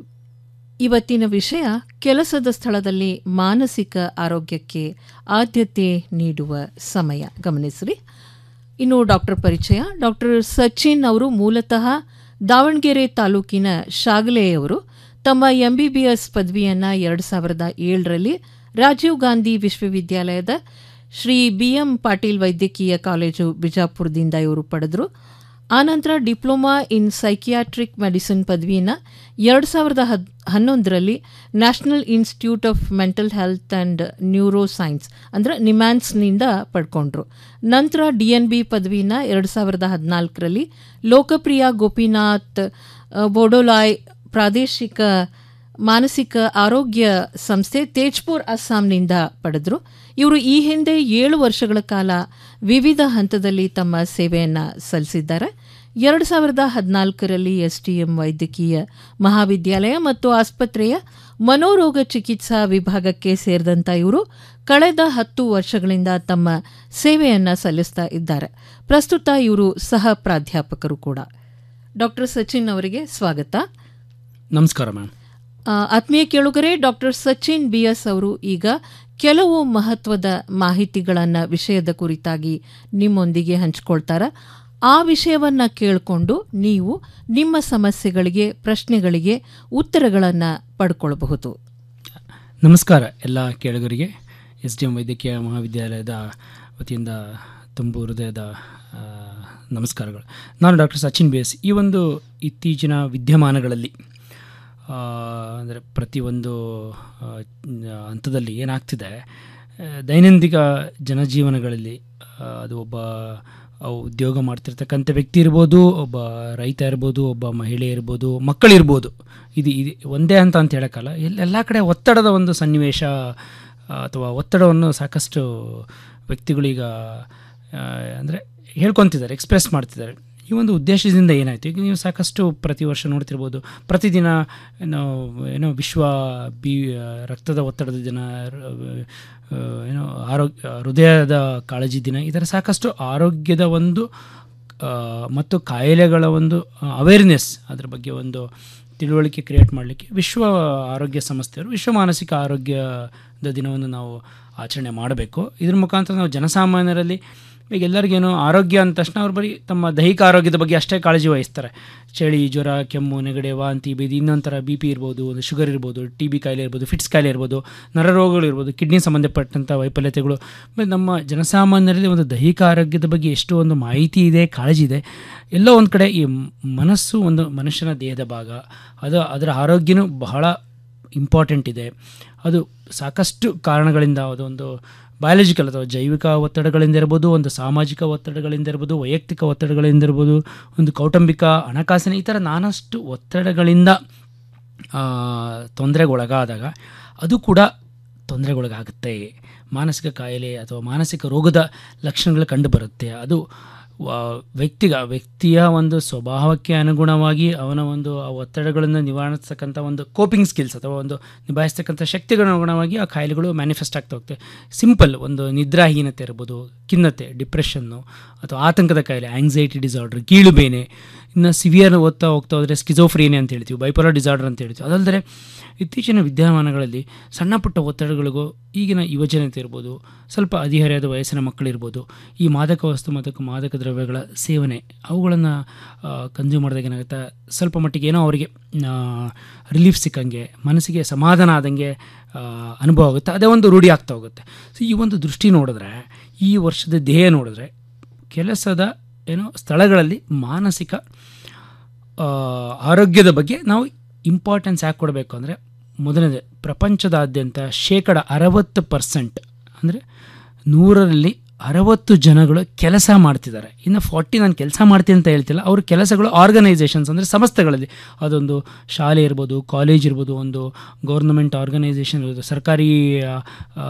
Speaker 26: ಇವತ್ತಿನ ವಿಷಯ ಕೆಲಸದ ಸ್ಥಳದಲ್ಲಿ ಮಾನಸಿಕ ಆರೋಗ್ಯಕ್ಕೆ ಆದ್ಯತೆ ನೀಡುವ ಸಮಯ ಗಮನಿಸ್ರಿ ಇನ್ನು ಡಾಕ್ಟರ್ ಪರಿಚಯ ಡಾಕ್ಟರ್ ಸಚಿನ್ ಅವರು ಮೂಲತಃ ದಾವಣಗೆರೆ ತಾಲೂಕಿನ ಶಾಗಲೆಯವರು ತಮ್ಮ ಎಂಬಿಬಿಎಸ್ ಪದವಿಯನ್ನು ಎರಡು ಸಾವಿರದ ಏಳರಲ್ಲಿ ರಾಜೀವ್ ಗಾಂಧಿ ವಿಶ್ವವಿದ್ಯಾಲಯದ ಶ್ರೀ ಬಿ ಎಂ ಪಾಟೀಲ್ ವೈದ್ಯಕೀಯ ಕಾಲೇಜು ಬಿಜಾಪುರದಿಂದ ಇವರು ಪಡೆದರು ಆನಂತರ ಡಿಪ್ಲೊಮಾ ಇನ್ ಸೈಕಿಯಾಟ್ರಿಕ್ ಮೆಡಿಸಿನ್ ಪದವಿಯನ್ನು ಎರಡು ಸಾವಿರದ ಹದ್ ಹನ್ನೊಂದರಲ್ಲಿ national institute of mental health and neuroscience ಅಂದರೆ ನಿಮ್ಯಾನ್ಸ್ನಿಂದ ಪಡ್ಕೊಂಡ್ರು ನಂತರ ಡಿ ಎನ್ ಬಿ ಪದವಿನ ಎರಡು ಸಾವಿರದ ಹದಿನಾಲ್ಕರಲ್ಲಿ ಲೋಕಪ್ರಿಯ ಗೋಪಿನಾಥ್ ಬೋಡೋಲಾಯ್ ಪ್ರಾದೇಶಿಕ ಮಾನಸಿಕ ಆರೋಗ್ಯ ಸಂಸ್ಥೆ ತೇಜ್ಪುರ್ ಅಸ್ಸಾಂನಿಂದ ಪಡೆದರು ಇವರು ಈ ಹಿಂದೆ ಏಳು ವರ್ಷಗಳ ಕಾಲ ವಿವಿಧ ಹಂತದಲ್ಲಿ ತಮ್ಮ ಸೇವೆಯನ್ನು ಸಲ್ಲಿಸಿದ್ದಾರೆ ಎರಡು ಸಾವಿರದ ಹದಿನಾಲ್ಕರಲ್ಲಿ ಎಸ್ಟಿಎಂ ವೈದ್ಯಕೀಯ ಮಹಾವಿದ್ಯಾಲಯ ಮತ್ತು ಆಸ್ಪತ್ರೆಯ ಮನೋರೋಗ ಚಿಕಿತ್ಸಾ ವಿಭಾಗಕ್ಕೆ ಸೇರಿದಂಥ ಇವರು ಕಳೆದ ಹತ್ತು ವರ್ಷಗಳಿಂದ ತಮ್ಮ ಸೇವೆಯನ್ನು ಸಲ್ಲಿಸ್ತಾ ಇದ್ದಾರೆ ಪ್ರಸ್ತುತ ಇವರು ಸಹ ಪ್ರಾಧ್ಯಾಪಕರು ಕೂಡ ಡಾಕ್ಟರ್ ಸಚಿನ್ ಅವರಿಗೆ ಸ್ವಾಗತ
Speaker 27: ನಮಸ್ಕಾರ ಮ್ಯಾಮ್
Speaker 26: ಆತ್ಮೀಯ ಕೇಳುಗರೆ ಡಾಕ್ಟರ್ ಸಚಿನ್ ಬಿ ಎಸ್ ಅವರು ಈಗ ಕೆಲವು ಮಹತ್ವದ ಮಾಹಿತಿಗಳನ್ನು ವಿಷಯದ ಕುರಿತಾಗಿ ನಿಮ್ಮೊಂದಿಗೆ ಹಂಚಿಕೊಳ್ತಾರ ಆ ವಿಷಯವನ್ನ ಕೇಳಿಕೊಂಡು ನೀವು ನಿಮ್ಮ ಸಮಸ್ಯೆಗಳಿಗೆ ಪ್ರಶ್ನೆಗಳಿಗೆ ಉತ್ತರಗಳನ್ನು ಪಡ್ಕೊಳ್ಬಹುದು
Speaker 1: ನಮಸ್ಕಾರ ಎಲ್ಲ ಕೇಳುಗರಿಗೆ ಎಸ್ ಡಿ ಎಂ ವೈದ್ಯಕೀಯ ಮಹಾವಿದ್ಯಾಲಯದ ವತಿಯಿಂದ ತುಂಬು ಹೃದಯದ ಆ, ನಮಸ್ಕಾರಗಳು ನಾನು ಡಾಕ್ಟರ್ ಸಚಿನ್ ಬಿ ಎಸ್ ಈ ಒಂದು ಇತ್ತೀಚಿನ ವಿದ್ಯಮಾನಗಳಲ್ಲಿ ಅಂದರೆ ಪ್ರತಿಯೊಂದು ಆ, ಹಂತದಲ್ಲಿ ಏನಾಗ್ತಿದೆ ಆ, ದೈನಂದಿನ ಜನಜೀವನಗಳಲ್ಲಿ ಆ, ಅದು ಒಬ್ಬ ಆ, ಉದ್ಯೋಗ ಮಾಡ್ತಿರ್ತಕ್ಕಂಥ ವ್ಯಕ್ತಿ ಇರ್ಬೋದು ಒಬ್ಬ ರೈತ ಇರ್ಬೋದು ಒಬ್ಬ ಮಹಿಳೆ ಇರ್ಬೋದು ಮಕ್ಕಳಿರ್ಬೋದು ಇದು ಇದು ಒಂದೇ ಅಂತ ಅಂತ ಹೇಳೋಕ್ಕಲ್ಲ ಎಲ್ಲ ಕಡೆ ಒತ್ತಡದ ಒಂದು ಸನ್ನಿವೇಶ ಆ, ಅಥವಾ ಒತ್ತಡವನ್ನು ಸಾಕಷ್ಟು ವ್ಯಕ್ತಿಗಳೀಗ ಅಂದರೆ ಹೇಳ್ಕೊತಿದ್ದಾರೆ ಎಕ್ಸ್ಪ್ರೆಸ್ ಮಾಡ್ತಿದ್ದಾರೆ ಈ ಒಂದು ಉದ್ದೇಶದಿಂದ ಏನಾಯಿತು ಈಗ ನೀವು ಸಾಕಷ್ಟು ಪ್ರತಿ ವರ್ಷ ನೋಡ್ತಿರ್ಬೋದು ಪ್ರತಿದಿನ ಏನೋ ಏನೋ ವಿಶ್ವ ಬಿ ರಕ್ತದ ಒತ್ತಡದ ದಿನ ರ- ಆ, ಏನೋ ಆರೋಗ್ಯ ಹೃದಯದ ಕಾಳಜಿ ದಿನ ಈ ಥರ ಸಾಕಷ್ಟು ಆರೋಗ್ಯದ ಒಂದು ಆ, ಮತ್ತು ಕಾಯಿಲೆಗಳ ಒಂದು ಅವೇರ್ನೆಸ್ ಅದ್ರ ಬಗ್ಗೆ ಒಂದು ತಿಳುವಳಿಕೆ ಕ್ರಿಯೇಟ್ ಮಾಡಲಿಕ್ಕೆ ವಿಶ್ವ ಆರೋಗ್ಯ ಸಂಸ್ಥೆಯವರು ವಿಶ್ವ ಮಾನಸಿಕ ಆರೋಗ್ಯದ ದಿನವನ್ನು ನಾವು ಆಚರಣೆ ಮಾಡಬೇಕು ಇದ್ರ ಮುಖಾಂತರ ನಾವು ಜನಸಾಮಾನ್ಯರಲ್ಲಿ ಈಗ ಎಲ್ಲರಿಗೇನು ಆರೋಗ್ಯ ಅಂದ ತಕ್ಷಣ ಅವ್ರು ಬರೀ ತಮ್ಮ ದೈಹಿಕ ಆರೋಗ್ಯದ ಬಗ್ಗೆ ಅಷ್ಟೇ ಕಾಳಜಿ ವಹಿಸ್ತಾರೆ ಚಳಿ ಜ್ವರ ಕೆಮ್ಮು ನೆಗಡೆ ವಾಂತಿ ಬೇದಿ ಇನ್ನೊಂಥರ ಬಿ ಪಿ ಇರ್ಬೋದು ಒಂದು ಶುಗರ್ ಇರ್ಬೋದು ಟಿ ಬಿ ಕಾಯಿಲೆ ಇರ್ಬೋದು ಫಿಟ್ಸ್ ಕಾಯಿಲೆ ಇರ್ಬೋದು ನರರೋಗಗಳು ಇರ್ಬೋದು ಕಿಡ್ನಿ ಸಂಬಂಧಪಟ್ಟಂಥ ವೈಫಲ್ಯತೆಗಳು ಆಮೇಲೆ ನಮ್ಮ ಜನಸಾಮಾನ್ಯರಲ್ಲಿ ಒಂದು ದೈಹಿಕ ಆರೋಗ್ಯದ ಬಗ್ಗೆ ಎಷ್ಟು ಒಂದು ಮಾಹಿತಿ ಇದೆ ಕಾಳಜಿ ಇದೆ ಎಲ್ಲೋ ಒಂದು ಕಡೆ ಈ ಮನಸ್ಸು ಒಂದು ಮನುಷ್ಯನ ದೇಹದ ಭಾಗ ಅದು ಅದರ ಆರೋಗ್ಯನೂ ಬಹಳ ಇಂಪಾರ್ಟೆಂಟ್ ಇದೆ ಅದು ಸಾಕಷ್ಟು ಕಾರಣಗಳಿಂದ ಅದೊಂದು ಬಯಾಲಜಿಕಲ್ ಅಥವಾ ಜೈವಿಕ ಒತ್ತಡಗಳಿಂದ ಇರ್ಬೋದು ಒಂದು ಸಾಮಾಜಿಕ ಒತ್ತಡಗಳಿಂದ ಇರ್ಬೋದು ವೈಯಕ್ತಿಕ ಒತ್ತಡಗಳಿಂದ ಇರ್ಬೋದು ಒಂದು ಕೌಟುಂಬಿಕ ಹಣಕಾಸಿನ ಈ ಥರ ನಾನಷ್ಟು ಒತ್ತಡಗಳಿಂದ ಆ, ತೊಂದರೆಗೊಳಗಾದಾಗ ಅದು ಕೂಡ ತೊಂದರೆಗೊಳಗಾಗುತ್ತೆ ಮಾನಸಿಕ ಕಾಯಿಲೆ ಅಥವಾ ಮಾನಸಿಕ ರೋಗದ ಲಕ್ಷಣಗಳು ಕಂಡುಬರುತ್ತೆ ಅದು ವ- ವ್ಯಕ್ತಿಗ ವ್ಯಕ್ತಿಯ ಒಂದು ಸ್ವಭಾವಕ್ಕೆ ಅನುಗುಣವಾಗಿ ಅವನ ಒಂದು ಆ ಒತ್ತಡಗಳನ್ನು ನಿವಾರಿಸ್ತಕ್ಕಂಥ ಒಂದು ಕೋಪಿಂಗ್ ಸ್ಕಿಲ್ಸ್ ಅಥವಾ ಒಂದು ನಿಭಾಯಿಸ್ತಕ್ಕಂಥ ಶಕ್ತಿಗಳ ಅನುಗುಣವಾಗಿ ಆ ಕಾಯಿಲೆಗಳು ಮ್ಯಾನಿಫೆಸ್ಟ್ ಆಗ್ತಾ ಹೋಗ್ತವೆ ಸಿಂಪಲ್ ಒಂದು ನಿದ್ರಾಹೀನತೆ ಇರ್ಬೋದು ಖಿನ್ನತೆ ಡಿಪ್ರೆಷನ್ನು ಅಥವಾ ಆತಂಕದ ಕಾಯಿಲೆ ಆಂಗ್ಸೈಟಿ ಡಿಸಾರ್ಡರ್ ಕೀಳು ಬೇನೆ ಇನ್ನು ಸಿವಿಯರ್ ಓದ್ತಾ ಹೋಗ್ತಾ ಹೋದರೆ ಸ್ಕಿಜೋಫ್ರೇನಿ ಅಂತ ಹೇಳ್ತೀವಿ ಬೈಪೋಲರ್ ಡಿಸಾರ್ಡರ್ ಅಂತ ಹೇಳ್ತೀವಿ ಅದಲ್ಲದೆ ಇತ್ತೀಚಿನ ವಿದ್ಯಮಾನಗಳಲ್ಲಿ ಸಣ್ಣ ಪುಟ್ಟ ಒತ್ತಡಗಳಿಗೂ ಈಗಿನ ಯುವಜನತೆ ಇರ್ಬೋದು ಸ್ವಲ್ಪ ಹದಿಹರೆಯದ ವಯಸ್ಸಿನ ಮಕ್ಕಳಿರ್ಬೋದು ಈ ಮಾದಕ ವಸ್ತು ಮತ್ತು ಮಾದಕ ದ್ರವ್ಯಗಳ ಸೇವನೆ ಅವುಗಳನ್ನು ಕನ್ಸ್ಯೂಮ್ ಮಾಡಿದಾಗ ಏನಾಗುತ್ತೆ ಸ್ವಲ್ಪ ಮಟ್ಟಿಗೆ ಏನೋ ಅವರಿಗೆ ರಿಲೀಫ್ ಸಿಕ್ಕಂಗೆ ಮನಸ್ಸಿಗೆ ಸಮಾಧಾನ ಆದಂಗೆ ಆ, ಅನುಭವ ಆಗುತ್ತೆ ಅದೇ ಒಂದು ರೂಢಿ ಆಗ್ತಾ ಹೋಗುತ್ತೆ ಸೊ ಈ ಒಂದು ದೃಷ್ಟಿ ನೋಡಿದ್ರೆ ಈ ವರ್ಷದ ದೇಹ ನೋಡಿದ್ರೆ ಕೆಲಸದ ಏನೋ ಸ್ಥಳಗಳಲ್ಲಿ ಮಾನಸಿಕ ಆ, ಆರೋಗ್ಯದ ಬಗ್ಗೆ ನಾವು ಇಂಪಾರ್ಟೆನ್ಸ್ ಯಾಕೆ ಕೊಡಬೇಕು ಅಂದರೆ ಮೊದಲನೇದು ಪ್ರಪಂಚದಾದ್ಯಂತ ಶೇಕಡ ಅರವತ್ತು ಪರ್ಸೆಂಟ್ ಅಂದರೆ ನೂರರಲ್ಲಿ ಅರವತ್ತು ಜನಗಳು ಕೆಲಸ ಮಾಡ್ತಿದ್ದಾರೆ ಇನ್ನು ಫಾರ್ಟಿ ನಾನು ಕೆಲಸ ಮಾಡ್ತೀನಿ ಅಂತ ಹೇಳ್ತಿಲ್ಲ ಅವ್ರ ಕೆಲಸಗಳು ಆರ್ಗನೈಸೇಷನ್ಸ್ ಅಂದರೆ ಸಂಸ್ಥೆಗಳಲ್ಲಿ ಅದೊಂದು ಶಾಲೆ ಇರ್ಬೋದು ಕಾಲೇಜ್ ಇರ್ಬೋದು ಒಂದು ಗೌರ್ನಮೆಂಟ್ ಆರ್ಗನೈಸೇಷನ್ ಇರ್ಬೋದು ಸರ್ಕಾರಿ ಆ, ಆ,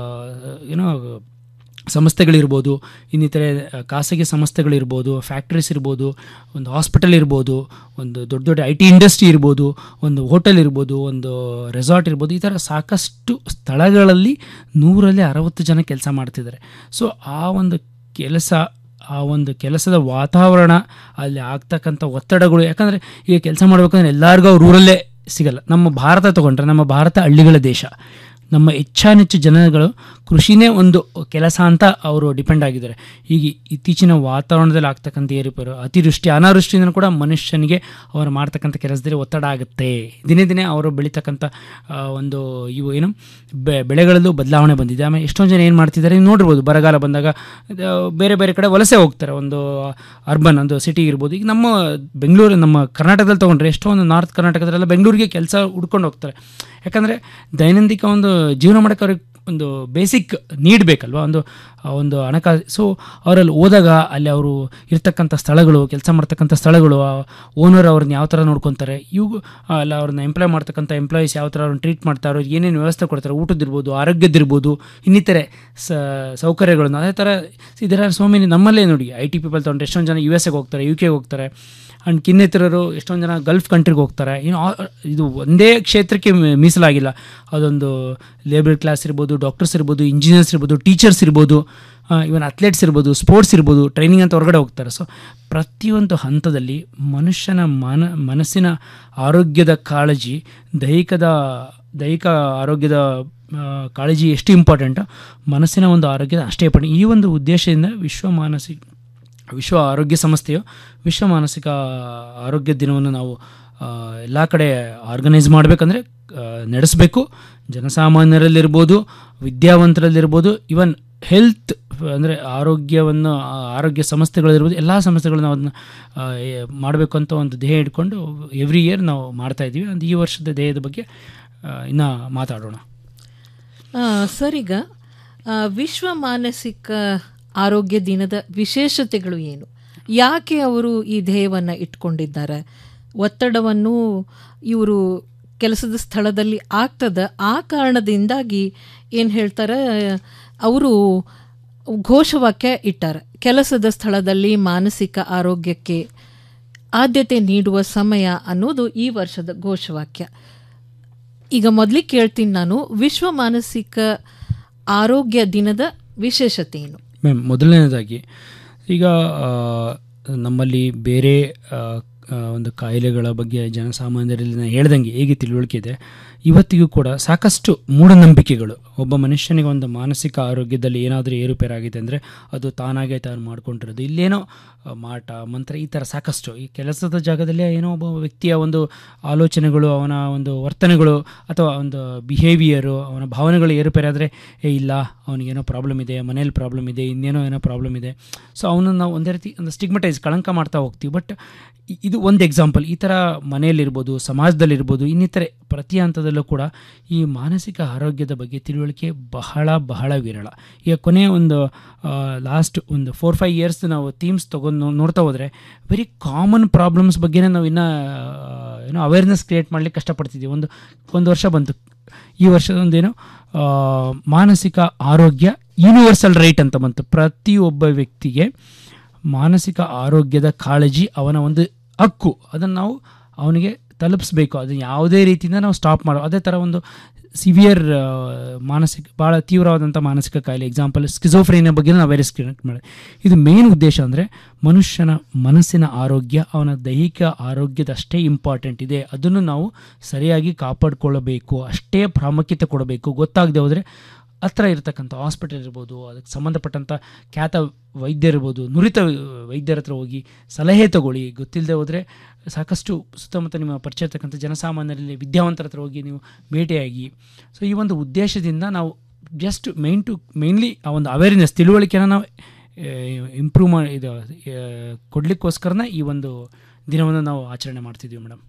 Speaker 1: ಏನೋ ಸಂಸ್ಥೆಗಳಿರ್ಬೋದು ಇನ್ನಿತರೆ ಆ, ಖಾಸಗಿ ಸಂಸ್ಥೆಗಳಿರ್ಬೋದು ಫ್ಯಾಕ್ಟ್ರೀಸ್ ಇರ್ಬೋದು ಒಂದು ಹಾಸ್ಪಿಟಲ್ ಇರ್ಬೋದು ಒಂದು ದೊಡ್ಡ ದೊಡ್ಡ ಐ ಟಿ ಇಂಡಸ್ಟ್ರಿ ಇರ್ಬೋದು ಒಂದು ಹೋಟೆಲ್ ಇರ್ಬೋದು ಒಂದು ರೆಸಾರ್ಟ್ ಇರ್ಬೋದು ಈ ಥರ ಸಾಕಷ್ಟು ಸ್ಥಳಗಳಲ್ಲಿ ನೂರಲ್ಲಿ ಅರವತ್ತು ಜನ ಕೆಲಸ ಮಾಡ್ತಿದ್ದಾರೆ ಸೊ ಆ ಒಂದು ಕೆಲಸ ಆ ಒಂದು ಕೆಲಸದ ವಾತಾವರಣ ಅಲ್ಲಿ ಆಗ್ತಕ್ಕಂಥ ಒತ್ತಡಗಳು ಯಾಕಂದರೆ ಈಗ ಕೆಲಸ ಮಾಡಬೇಕಂದ್ರೆ ಎಲ್ಲರಿಗೂ ಅವ್ರ ಊರಲ್ಲೇ ಸಿಗಲ್ಲ ನಮ್ಮ ಭಾರತ ತಗೊಂಡ್ರೆ ನಮ್ಮ ಭಾರತ ಹಳ್ಳಿಗಳ ದೇಶ ನಮ್ಮ ಹೆಚ್ಚಾನೆಚ್ಚು ಜನಗಳು ಕೃಷಿನೇ ಒಂದು ಕೆಲಸ ಅಂತ ಅವರು ಡಿಪೆಂಡ್ ಆಗಿದ್ದಾರೆ ಈಗ ಇತ್ತೀಚಿನ ವಾತಾವರಣದಲ್ಲಿ ಆಗ್ತಕ್ಕಂಥ ಏರುಪೇರು ಅತಿವೃಷ್ಟಿ ಅನಾವೃಷ್ಟಿಯಿಂದ ಕೂಡ ಮನುಷ್ಯನಿಗೆ ಅವರು ಮಾಡ್ತಕ್ಕಂಥ ಕೆಲಸದಲ್ಲಿ ಒತ್ತಡ ಆಗುತ್ತೆ ದಿನೇ ದಿನೇ ಅವರು ಬೆಳೀತಕ್ಕಂಥ ಆ, ಒಂದು ಇವು ಏನು ಬೆ ಬೆಳೆಗಳಲ್ಲೂ ಬದಲಾವಣೆ ಬಂದಿದೆ ಆಮೇಲೆ ಎಷ್ಟೊಂದು ಜನ ಏನು ಮಾಡ್ತಿದ್ದಾರೆ ನೀವು ನೋಡಿರ್ಬೋದು ಬರಗಾಲ ಬಂದಾಗ ಅದು ಬೇರೆ ಬೇರೆ ಕಡೆ ವಲಸೆ ಹೋಗ್ತಾರೆ ಒಂದು ಅರ್ಬನ್ ಒಂದು ಸಿಟಿ ಇರ್ಬೋದು ಈಗ ನಮ್ಮ ಬೆಂಗಳೂರು ನಮ್ಮ ಕರ್ನಾಟಕದಲ್ಲಿ ತೊಗೊಂಡ್ರೆ ಎಷ್ಟೊಂದು ನಾರ್ತ್ ಕರ್ನಾಟಕದಲ್ಲೆಲ್ಲ ಬೆಂಗಳೂರಿಗೆ ಕೆಲಸ ಹುಡ್ಕೊಂಡು ಹೋಗ್ತಾರೆ ಯಾಕಂದರೆ ದೈನಂದಿಕ ಒಂದು ಜೀವನ ಮಾಡೋಕ್ಕೆ ಅವ್ರಿಗೆ ಒಂದು ಬೇಸಿಕ್ ನೀಡ್ ಬೇಕಲ್ವಾ ಒಂದು ಆ ಒಂದು ಹಣಕಾಸು ಸೊ ಅವರಲ್ಲಿ ಹೋದಾಗ ಅಲ್ಲಿ ಅವರು ಇರ್ತಕ್ಕಂಥ ಸ್ಥಳಗಳು ಕೆಲಸ ಮಾಡ್ತಕ್ಕಂಥ ಸ್ಥಳಗಳು ಓನರ್ ಅವ್ರನ್ನ ಯಾವ ಥರ ನೋಡ್ಕೊತಾರೆ ಇವು ಅಲ್ಲ ಅವ್ರನ್ನ ಎಂಪ್ಲಾಯ್ ಮಾಡ್ತಕ್ಕಂಥ ಎಂಪ್ಲಾಯೀಸ್ ಯಾವ ಥರ ಅವ್ರನ್ನ ಟ್ರೀಟ್ ಮಾಡ್ತಾರೆ ಅವ್ರಿಗೆ ಏನೇನು ವ್ಯವಸ್ಥೆ ಕೊಡ್ತಾರೆ ಊಟದಿರ್ಬೋದು ಆರೋಗ್ಯದಿರ್ಬೋದು ಇನ್ನಿತರೆ ಸ ಸೌಕರ್ಯಗಳನ್ನು ಅದೇ ಥರ ಇದರ ಸೋ ಮೆನಿ ನಮ್ಮಲ್ಲೇ ನೋಡಿ ಐ ಟಿ ಪೀಪಲ್ ತೊಗೊಂಡ್ರೆ ಎಷ್ಟೊಂದು ಜನ ಯು ಎಸ್ ಎಗೆ ಹೋಗ್ತಾರೆ ಯು ಕೆಗೆ ಹೋಗ್ತಾರೆ ಆ್ಯಂಡ್ ಕಿನ್ನೆತ್ತರರು ಎಷ್ಟೊಂದು ಜನ ಗಲ್ಫ್ ಕಂಟ್ರಿಗೆ ಹೋಗ್ತಾರೆ ಇನ್ನು ಆ- ಇದು ಒಂದೇ ಕ್ಷೇತ್ರಕ್ಕೆ ಮೀ- ಮೀಸಲಾಗಿಲ್ಲ ಅದೊಂದು ಲೇಬರ್ ಕ್ಲಾಸ್ ಇರ್ಬೋದು ಡಾಕ್ಟರ್ಸ್ ಇರ್ಬೋದು ಇಂಜಿನಿಯರ್ಸ್ ಇರ್ಬೋದು ಟೀಚರ್ಸ್ ಇರ್ಬೋದು ಇವನ್ ಅಥ್ಲೆಟ್ಸ್ ಇರ್ಬೋದು ಸ್ಪೋರ್ಟ್ಸ್ ಇರ್ಬೋದು ಟ್ರೈನಿಂಗ್ ಅಂತ ಹೊರಗಡೆ ಹೋಗ್ತಾರೆ ಸೊ ಪ್ರತಿಯೊಂದು ಹಂತದಲ್ಲಿ ಮನುಷ್ಯನ ಮನ ಮನಸ್ಸಿನ ಆರೋಗ್ಯದ ಕಾಳಜಿ ದೈಹಿಕದ ದೈಹಿಕ ಆರೋಗ್ಯದ ಆ, ಕಾಳಜಿ ಎಷ್ಟು ಇಂಪಾರ್ಟೆಂಟೋ ಮನಸ್ಸಿನ ಒಂದು ಆರೋಗ್ಯದ ಅಷ್ಟೇ ಇಂಪಾರ್ಟೆಂಟ್ ಈ ಒಂದು ಉದ್ದೇಶದಿಂದ ವಿಶ್ವ ಮಾನಸಿಕ ವಿಶ್ವ ಆರೋಗ್ಯ ಸಂಸ್ಥೆಯು ವಿಶ್ವ ಮಾನಸಿಕ ಆರೋಗ್ಯ ದಿನವನ್ನು ನಾವು ಎಲ್ಲ ಕಡೆ ಆರ್ಗನೈಸ್ ಮಾಡಬೇಕಂದ್ರೆ ನಡೆಸಬೇಕು ಜನಸಾಮಾನ್ಯರಲ್ಲಿರ್ಬೋದು ವಿದ್ಯಾವಂತರಲ್ಲಿರ್ಬೋದು ಇವನ್ ಹೆಲ್ತ್ ಅಂದರೆ ಆರೋಗ್ಯವನ್ನು ಆ, ಆರೋಗ್ಯ ಸಂಸ್ಥೆಗಳಿರ್ಬೋದು ಎಲ್ಲ ಸಂಸ್ಥೆಗಳು ನಾವು ಅದನ್ನ ಮಾಡಬೇಕು ಅಂತ ಒಂದು ಧ್ಯೇಯ ಇಟ್ಕೊಂಡು ಎವ್ರಿ ಇಯರ್ ನಾವು ಮಾಡ್ತಾ ಇದ್ದೀವಿ ಒಂದು ಈ ವರ್ಷದ ಧ್ಯೇಯದ ಬಗ್ಗೆ ಇನ್ನು ಮಾತಾಡೋಣ
Speaker 26: ಆ, ಸರ್ ಈಗ ಆ, ವಿಶ್ವ ಮಾನಸಿಕ ಆರೋಗ್ಯ ದಿನದ ವಿಶೇಷತೆಗಳು ಏನು ಯಾಕೆ ಅವರು ಈ ಧ್ಯೇಯವನ್ನು ಇಟ್ಕೊಂಡಿದ್ದಾರೆ ಒತ್ತಡವನ್ನು ಇವರು ಕೆಲಸದ ಸ್ಥಳದಲ್ಲಿ ಆಗ್ತದ ಆ ಕಾರಣದಿಂದಾಗಿ ಏನು ಹೇಳ್ತಾರೆ ಅವರು ಘೋಷವಾಕ್ಯ ಇಟ್ಟಾರೆ ಕೆಲಸದ ಸ್ಥಳದಲ್ಲಿ ಮಾನಸಿಕ ಆರೋಗ್ಯಕ್ಕೆ ಆದ್ಯತೆ ನೀಡುವ ಸಮಯ ಅನ್ನೋದು ಈ ವರ್ಷದ ಘೋಷವಾಕ್ಯ ಈಗ ಮೊದಲಿಗೆ ಕೇಳ್ತೀನಿ ನಾನು ವಿಶ್ವ ಮಾನಸಿಕ ಆರೋಗ್ಯ ದಿನದ ವಿಶೇಷತೆ ಏನು
Speaker 1: ಮ್ಯಾಮ್ ಮೊದಲನೇದಾಗಿ ಈಗ ಆ, ನಮ್ಮಲ್ಲಿ ಬೇರೆ ಆ, ಆ, ಒಂದು ಕಾಯಿಲೆಗಳ ಬಗ್ಗೆ ಜನಸಾಮಾನ್ಯರಲ್ಲಿ ನಾನು ಹೇಳ್ದಂಗೆ ಹೇಗೆ ತಿಳುವಳಿಕೆ ಇದೆ ಇವತ್ತಿಗೂ ಕೂಡ ಸಾಕಷ್ಟು ಮೂಢನಂಬಿಕೆಗಳು ಒಬ್ಬ ಮನುಷ್ಯನಿಗೆ ಒಂದು ಮಾನಸಿಕ ಆರೋಗ್ಯದಲ್ಲಿ ಏನಾದರೂ ಏರುಪೇರಾಗಿದೆ ಅಂದರೆ ಅದು ತಾನಾಗೆ ತಾನು ಮಾಡ್ಕೊಂಡಿರೋದು ಇಲ್ಲೇನೋ ಆ, ಮಾಟ ಮಂತ್ರ ಈ ಥರ ಸಾಕಷ್ಟು ಈ ಕೆಲಸದ ಜಾಗದಲ್ಲೇ ಏನೋ ಒಬ್ಬ ವ್ಯಕ್ತಿಯ ಒಂದು ಆಲೋಚನೆಗಳು ಅವನ ಒಂದು ವರ್ತನೆಗಳು ಅಥವಾ ಒಂದು ಬಿಹೇವಿಯರು ಅವನ ಭಾವನೆಗಳು ಏರುಪೇರಾದರೆ ಏ ಇಲ್ಲ ಅವನಿಗೇನೋ ಪ್ರಾಬ್ಲಮ್ ಇದೆ ಮನೇಲಿ ಪ್ರಾಬ್ಲಮ್ ಇದೆ ಇನ್ನೇನೋ ಏನೋ ಪ್ರಾಬ್ಲಮ್ ಇದೆ ಸೊ ಅವನನ್ನು ನಾವು ಒಂದೇ ರೀತಿ ಒಂದು ಸ್ಟಿಗ್ಮಟೈಸ್ ಕಳಂಕ ಮಾಡ್ತಾ ಹೋಗ್ತೀವಿ ಬಟ್ ಇದು ಒಂದು ಎಕ್ಸಾಂಪಲ್ ಈ ಥರ ಮನೆಯಲ್ಲಿರ್ಬೋದು ಸಮಾಜದಲ್ಲಿರ್ಬೋದು ಇನ್ನಿತರೆ ಪ್ರತಿ ಹಂತದಲ್ಲೂ ಕೂಡ ಈ ಮಾನಸಿಕ ಆರೋಗ್ಯದ ಬಗ್ಗೆ ತಿಳುವಳಿಕೆ ಬಹಳ ಬಹಳ ವಿರಳ ಈಗ ಕೊನೆಯ ಒಂದು ಲಾಸ್ಟ್ ಒಂದು ಫೋರ್ ಫೈವ್ ಇಯರ್ಸ್ ನಾವು ಥೀಮ್ಸ್ ತೊಗೊಂಡು ನೋಡ್ತಾ ಹೋದರೆ ವೆರಿ ಕಾಮನ್ ಪ್ರಾಬ್ಲಮ್ಸ್ ಬಗ್ಗೆನೇ ನಾವು ಇನ್ನೂ ಏನೋ ಅವೇರ್ನೆಸ್ ಕ್ರಿಯೇಟ್ ಮಾಡಲಿಕ್ಕೆ ಕಷ್ಟಪಡ್ತಿದ್ದೀವಿ ಒಂದು ಒಂದು ವರ್ಷ ಬಂತು ಈ ವರ್ಷದೊಂದೇನು ಆ, ಮಾನಸಿಕ ಆರೋಗ್ಯ ಯೂನಿವರ್ಸಲ್ ರೈಟ್ ಅಂತ ಬಂತು ಪ್ರತಿಯೊಬ್ಬ ವ್ಯಕ್ತಿಗೆ ಮಾನಸಿಕ ಆರೋಗ್ಯದ ಕಾಳಜಿ ಅವನ ಒಂದು ಹಕ್ಕು ಅದನ್ನು ನಾವು ಅವನಿಗೆ ತಲುಪಿಸ್ಬೇಕು ಅದನ್ನು ಯಾವುದೇ ರೀತಿಯಿಂದ ನಾವು ಸ್ಟಾಪ್ ಮಾಡೋ ಅದೇ ಥರ ಒಂದು ಸಿವಿಯರ್ ಮಾನಸಿಕ ಭಾಳ ತೀವ್ರವಾದಂಥ ಮಾನಸಿಕ ಕಾಯಿಲೆ ಎಕ್ಸಾಂಪಲ್ ಸ್ಕಿಜೋಫ್ರೇನಿಯ ಬಗ್ಗೆ ನಾವು ವೈರಸ್ ಕ್ರಿಯೇಟ್ ಮಾಡಿ ಇದು ಮೇನ್ ಉದ್ದೇಶ ಅಂದರೆ ಮನುಷ್ಯನ ಮನಸ್ಸಿನ ಆರೋಗ್ಯ ಅವನ ದೈಹಿಕ ಆರೋಗ್ಯದಷ್ಟೇ ಇಂಪಾರ್ಟೆಂಟ್ ಇದೆ ಅದನ್ನು ನಾವು ಸರಿಯಾಗಿ ಕಾಪಾಡಿಕೊಳ್ಳಬೇಕು ಅಷ್ಟೇ ಪ್ರಾಮುಖ್ಯತೆ ಕೊಡಬೇಕು ಗೊತ್ತಾಗದೆ ಹೋದರೆ ಹತ್ರ ಇರತಕ್ಕಂಥ ಹಾಸ್ಪಿಟಲ್ ಇರ್ಬೋದು ಅದಕ್ಕೆ ಸಂಬಂಧಪಟ್ಟಂಥ ಖ್ಯಾತ ವೈದ್ಯರಿರ್ಬೋದು ನುರಿತ ವೈದ್ಯರ ಹತ್ರ ಹೋಗಿ ಸಲಹೆ ತಗೊಳ್ಳಿ ಗೊತ್ತಿಲ್ಲದೆ ಹೋದರೆ ಸಾಕಷ್ಟು ಸುತ್ತಮುತ್ತ ನಿಮ್ಮ ಪರಿಚಯ ಇರ್ತಕ್ಕಂಥ ಜನಸಾಮಾನ್ಯರಲ್ಲಿ ವಿದ್ಯಾವಂತರ ಹತ್ರ ಹೋಗಿ ನೀವು ಭೇಟಿಯಾಗಿ ಸೊ ಈ ಒಂದು ಉದ್ದೇಶದಿಂದ ನಾವು ಜಸ್ಟ್ ಮೈನ್ ಟು ಮೇನ್ಲಿ ಆ ಒಂದು ಅವೇರ್ನೆಸ್ ತಿಳುವಳಿಕೆನ ನಾವು ಇಂಪ್ರೂವ್ ಮಾಡಿ ಇದು ಕೊಡಲಿಕ್ಕೋಸ್ಕರನೇ ಈ ಒಂದು ದಿನವನ್ನು ನಾವು ಆಚರಣೆ ಮಾಡ್ತಿದ್ದೀವಿ ಮೇಡಮ್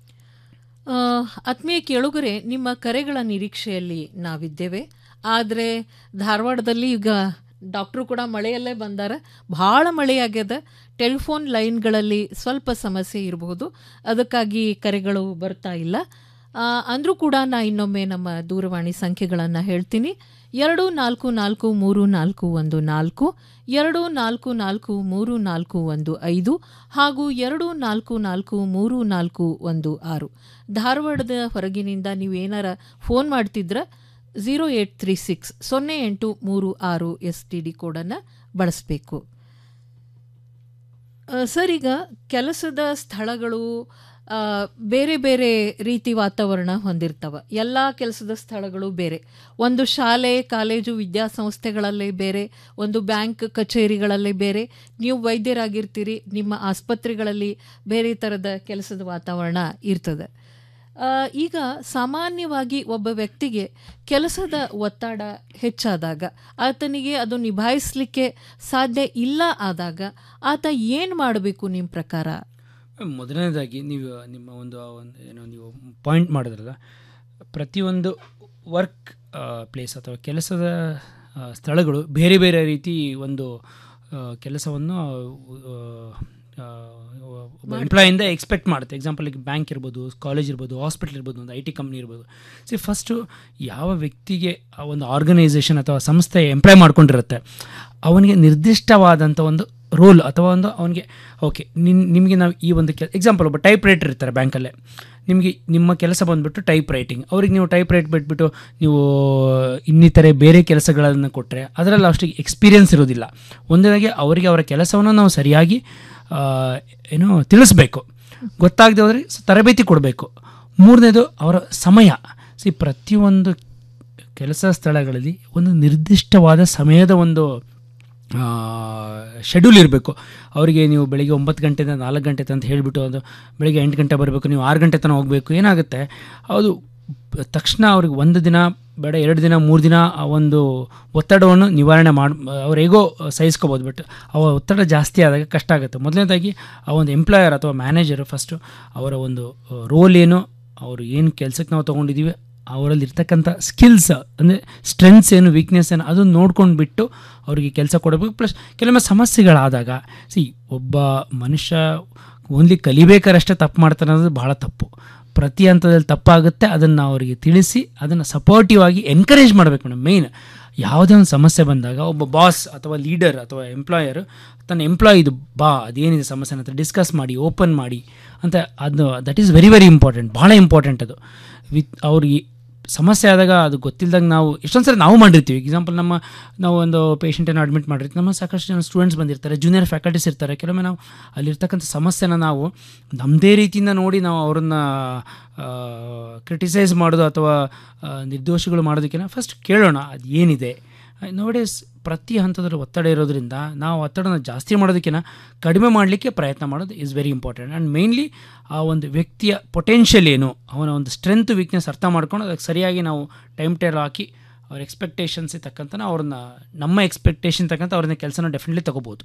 Speaker 26: ಆ, ಆತ್ಮೀಯ ಕೇಳುಗರೆ ನಿಮ್ಮ ಕರೆಗಳ ನಿರೀಕ್ಷೆಯಲ್ಲಿ ನಾವಿದ್ದೇವೆ ಆದರೆ ಧಾರವಾಡದಲ್ಲಿ ಈಗ ಡಾಕ್ಟ್ರು ಕೂಡ ಮಳೆಯಲ್ಲೇ ಬಂದಾರ ಭಾಳ ಮಳೆಯಾಗ್ಯದ ಟೆಲಿಫೋನ್ ಲೈನ್ಗಳಲ್ಲಿ ಸ್ವಲ್ಪ ಸಮಸ್ಯೆ ಇರಬಹುದು ಅದಕ್ಕಾಗಿ ಕರೆಗಳು ಬರ್ತಾ ಇಲ್ಲ ಆ, ಅಂದ್ರೂ ಕೂಡ ನಾ ಇನ್ನೊಮ್ಮೆ ನಮ್ಮ ದೂರವಾಣಿ ಸಂಖ್ಯೆಗಳನ್ನು ಹೇಳ್ತೀನಿ ಎರಡು ನಾಲ್ಕು ನಾಲ್ಕು ಮೂರು ನಾಲ್ಕು ಒಂದು ನಾಲ್ಕು ಎರಡು ನಾಲ್ಕು ನಾಲ್ಕು ಮೂರು ನಾಲ್ಕು ಒಂದು ಐದು ಹಾಗೂ ಎರಡು ನಾಲ್ಕು ನಾಲ್ಕು ಮೂರು ನಾಲ್ಕು ಒಂದು ಆರು ಧಾರವಾಡದ ಹೊರಗಿನಿಂದ ನೀವು ಏನಾರ ಫೋನ್ ಮಾಡ್ತಿದ್ರೆ ಝೀರೋ ಏಟ್ ತ್ರೀ ಸಿಕ್ಸ್ ಸೊನ್ನೆ ಎಂಟು ಮೂರು ಆರು ಎಸ್ ಟಿ ಡಿ ಕೋಡನ್ನು ಬಳಸಬೇಕು ಸರ್ ಈಗ ಕೆಲಸದ ಸ್ಥಳಗಳು ಆ, ಬೇರೆ ಬೇರೆ ರೀತಿ ವಾತಾವರಣ ಹೊಂದಿರ್ತವೆ ಎಲ್ಲ ಕೆಲಸದ ಸ್ಥಳಗಳು ಬೇರೆ ಒಂದು ಶಾಲೆ ಕಾಲೇಜು ವಿದ್ಯಾಸಂಸ್ಥೆಗಳಲ್ಲಿ ಬೇರೆ ಒಂದು ಬ್ಯಾಂಕ್ ಕಚೇರಿಗಳಲ್ಲಿ ಬೇರೆ ನೀವು ವೈದ್ಯರಾಗಿರ್ತೀರಿ ನಿಮ್ಮ ಆಸ್ಪತ್ರೆಗಳಲ್ಲಿ ಬೇರೆ ಥರದ ಕೆಲಸದ ವಾತಾವರಣ ಇರ್ತದೆ ಆ, ಈಗ ಸಾಮಾನ್ಯವಾಗಿ ಒಬ್ಬ ವ್ಯಕ್ತಿಗೆ ಕೆಲಸದ ಒತ್ತಡ ಹೆಚ್ಚಾದಾಗ ಆತನಿಗೆ ಅದು ನಿಭಾಯಿಸಲಿಕ್ಕೆ ಸಾಧ್ಯ ಇಲ್ಲ ಆದಾಗ ಆತ ಏನು ಮಾಡಬೇಕು ನಿಮ್ಮ ಪ್ರಕಾರ
Speaker 1: ಮೊದಲನೇದಾಗಿ ನೀವು ನಿಮ್ಮ ಒಂದು ಆ ಒಂದು ಏನೋ ನೀವು ಪಾಯಿಂಟ್ ಮಾಡಿದ್ರಲ್ಲ ಪ್ರತಿಯೊಂದು ವರ್ಕ್ ಪ್ಲೇಸ್ ಅಥವಾ ಕೆಲಸದ ಆ, ಸ್ಥಳಗಳು ಬೇರೆ ಬೇರೆ ರೀತಿ ಒಂದು ಆ, ಕೆಲಸವನ್ನು ಎಂಪ್ಲಾಯಿಂದ ಎಕ್ಸ್ಪೆಕ್ಟ್ ಮಾಡುತ್ತೆ ಎಕ್ಸಾಂಪಲ್ ಈಗ ಬ್ಯಾಂಕ್ ಇರ್ಬೋದು ಕಾಲೇಜ್ ಇರ್ಬೋದು ಹಾಸ್ಪಿಟಲ್ ಇರ್ಬೋದು ಒಂದು ಐ ಟಿ ಕಂಪ್ನಿ ಇರ್ಬೋದು ಸಿ ಫಸ್ಟು ಯಾವ ವ್ಯಕ್ತಿಗೆ ಆ ಒಂದು ಆರ್ಗನೈಸೇಷನ್ ಅಥವಾ ಸಂಸ್ಥೆ ಎಂಪ್ಲಾಯ್ ಮಾಡ್ಕೊಂಡಿರುತ್ತೆ ಅವನಿಗೆ ನಿರ್ದಿಷ್ಟವಾದಂಥ ಒಂದು ರೋಲ್ ಅಥವಾ ಒಂದು ಅವನಿಗೆ ಓಕೆ ನಿನ್ ನಿಮಗೆ ನಾವು ಈ ಒಂದು ಕೆಲ ಎಕ್ಸಾಂಪಲ್ ಒಬ್ಬ ಟೈಪ್ ರೈಟರ್ ಇರ್ತಾರೆ ಬ್ಯಾಂಕಲ್ಲೇ ನಿಮಗೆ ನಿಮ್ಮ ಕೆಲಸ ಬಂದುಬಿಟ್ಟು ಟೈಪ್ ರೈಟಿಂಗ್ ಅವ್ರಿಗೆ ನೀವು ಟೈಪ್ ರೈಟ್ ಬಿಟ್ಬಿಟ್ಟು ನೀವು ಇನ್ನಿತರೆ ಬೇರೆ ಕೆಲಸಗಳನ್ನು ಕೊಟ್ಟರೆ ಅದರಲ್ಲಿ ಅಷ್ಟಿಗೆ ಎಕ್ಸ್ಪೀರಿಯನ್ಸ್ ಇರೋದಿಲ್ಲ ಒಂದನೇದಾಗಿ ಅವರಿಗೆ ಅವರ ಕೆಲಸವನ್ನು ನಾವು ಸರಿಯಾಗಿ ಆ, ಏನು ತಿಳಿಸ್ಬೇಕು ಗೊತ್ತಾಗದೆ ಹೋದರೆ ತರಬೇತಿ ಕೊಡಬೇಕು ಮೂರನೇದು ಅವರ ಸಮಯ ಸಿ ಪ್ರತಿಯೊಂದು ಕೆಲಸ ಸ್ಥಳಗಳಲ್ಲಿ ಒಂದು ನಿರ್ದಿಷ್ಟವಾದ ಸಮಯದ ಒಂದು ಶೆಡ್ಯೂಲ್ ಇರಬೇಕು ಅವರಿಗೆ ನೀವು ಬೆಳಿಗ್ಗೆ ಒಂಬತ್ತು ಗಂಟೆಯಿಂದ ನಾಲ್ಕು ಗಂಟೆ ಅಂತ ಹೇಳಿಬಿಟ್ಟು ಅದು ಬೆಳಿಗ್ಗೆ ಎಂಟು ಗಂಟೆ ಬರಬೇಕು ನೀವು ಆರು ಗಂಟೆ ತನಕ ಹೋಗಬೇಕು ಏನಾಗುತ್ತೆ ಅದು ಬ- ತಕ್ಷಣ ಅವ್ರಿಗೆ ಒಂದು ದಿನ ಬೇಡ ಎರಡು ದಿನ ಮೂರು ದಿನ ಆ ಒಂದು ಒತ್ತಡವನ್ನು ನಿವಾರಣೆ ಮಾಡಿ ಅವ್ರು ಹೇಗೋ ಸಹಿಸ್ಕೋಬೋದು ಬಟ್ ಆ ಒತ್ತಡ ಜಾಸ್ತಿ ಆದಾಗ ಕಷ್ಟ ಆಗುತ್ತೆ ಮೊದಲನೇದಾಗಿ ಆ ಒಂದು ಎಂಪ್ಲಾಯರ್ ಅಥವಾ ಮ್ಯಾನೇಜರು ಫಸ್ಟು ಅವರ ಒಂದು ರೋಲ್ ಏನು ಅವರು ಏನು ಕೆಲಸಕ್ಕೆ ನಾವು ತೊಗೊಂಡಿದ್ದೀವಿ ಅವರಲ್ಲಿ ಇರ್ತಕ್ಕಂಥ ಸ್ಕಿಲ್ಸ್ ಅಂದರೆ ಸ್ಟ್ರೆಂತ್ಸ್ ಏನು ವೀಕ್ನೆಸ್ ಏನು ಅದನ್ನು ನೋಡ್ಕೊಂಡು ಬಿಟ್ಟು ಅವರಿಗೆ ಕೆಲಸ ಕೊಡಬೇಕು ಪ್ಲಸ್ ಕೆಲವೊಮ್ಮೆ ಸಮಸ್ಯೆಗಳಾದಾಗ ಸಿ ಒಬ್ಬ ಮನುಷ್ಯ ಓನ್ಲಿ ಕಲಿಬೇಕಾರಷ್ಟೇ ತಪ್ಪು ಮಾಡ್ತಾನೆ ಅನ್ನೋದು ಭಾಳ ತಪ್ಪು ಪ್ರತಿ ಹಂತದಲ್ಲಿ ತಪ್ಪಾಗುತ್ತೆ ಅದನ್ನು ಅವರಿಗೆ ತಿಳಿಸಿ ಅದನ್ನು ಸಪೋರ್ಟಿವ್ ಆಗಿ ಎನ್ಕರೇಜ್ ಮಾಡಬೇಕು ಮೇಡಮ್ ಮೇಯ್ನ್ ಯಾವುದೇ ಒಂದು ಸಮಸ್ಯೆ ಬಂದಾಗ ಒಬ್ಬ ಬಾಸ್ ಅಥವಾ ಲೀಡರ್ ಅಥವಾ ಎಂಪ್ಲಾಯರ್ ತನ್ನ ಎಂಪ್ಲಾಯಿದು ಬಾ ಅದೇನಿದೆ ಸಮಸ್ಯೆ ಅಂತ ಡಿಸ್ಕಸ್ ಮಾಡಿ ಓಪನ್ ಮಾಡಿ ಅಂತ ಅದು that is very very important ಭಾಳ ಇಂಪಾರ್ಟೆಂಟ್ ಅದು ವಿತ್ ಅವ್ರಿಗೆ ಸಮಸ್ಯೆ ಆದಾಗ ಅದು ಗೊತ್ತಿಲ್ಲದಂಗೆ ನಾವು ಎಷ್ಟೊಂದು ಸರಿ ನಾವು ಮಾಡಿರ್ತೀವಿ ಎಕ್ಸಾಂಪಲ್ ನಮ್ಮ ನಾವು ಒಂದು ಪೇಷಂಟನ್ನು ಅಡ್ಮಿಟ್ ಮಾಡಿರ್ತೀವಿ ನಮ್ಮ ಸಾಕಷ್ಟು ಜನ ಸ್ಟೂಡೆಂಟ್ಸ್ ಬಂದಿರ್ತಾರೆ ಜೂನಿಯರ್ ಫ್ಯಾಕಲ್ಟೀಸ್ ಇರ್ತಾರೆ ಕೆಲವೊಮ್ಮೆ ನಾವು ಅಲ್ಲಿರ್ತಕ್ಕಂಥ ಸಮಸ್ಯೆನ ನಾವು ನಮ್ಮದೇ ರೀತಿಯಿಂದ ನೋಡಿ ನಾವು ಅವ್ರನ್ನ ಕ್ರಿಟಿಸೈಸ್ ಮಾಡೋದು ಅಥವಾ ಆ, ನಿರ್ದೋಷಿಗಳು ಮಾಡೋದಕ್ಕಿಂತ ಫಸ್ಟ್ ಕೇಳೋಣ ಅದು ಏನಿದೆ ನೋಡಿ ಪ್ರತಿ ಹಂತದಲ್ಲಿ ಒತ್ತಡ ಇರೋದ್ರಿಂದ ನಾವು ಒತ್ತಡನ ಜಾಸ್ತಿ ಮಾಡೋದಕ್ಕಿಂತ ಕಡಿಮೆ ಮಾಡಲಿಕ್ಕೆ ಪ್ರಯತ್ನ ಮಾಡೋದು is very important and mainly ಆ ಒಂದು ವ್ಯಕ್ತಿಯ ಪೊಟೆನ್ಷಿಯಲ್ ಏನು ಅವನ ಒಂದು ಸ್ಟ್ರೆಂತ್ ವೀಕ್ನೆಸ್ ಅರ್ಥ ಮಾಡ್ಕೊಂಡು ಅದಕ್ಕೆ ಸರಿಯಾಗಿ ನಾವು ಟೈಮ್ ಟೇಬಲ್ ಹಾಕಿ ಅವ್ರ ಎಕ್ಸ್ಪೆಕ್ಟೇಷನ್ಸ್ ತಕ್ಕಂಥ ಅವ್ರನ್ನ ನಮ್ಮ ಎಕ್ಸ್ಪೆಕ್ಟೇಷನ್ ತಕ್ಕಂಥ ಅವ್ರನ್ನ ಕೆಲಸನ ಡೆಫಿನೆಟ್ಲಿ ತಗೋಬೋದು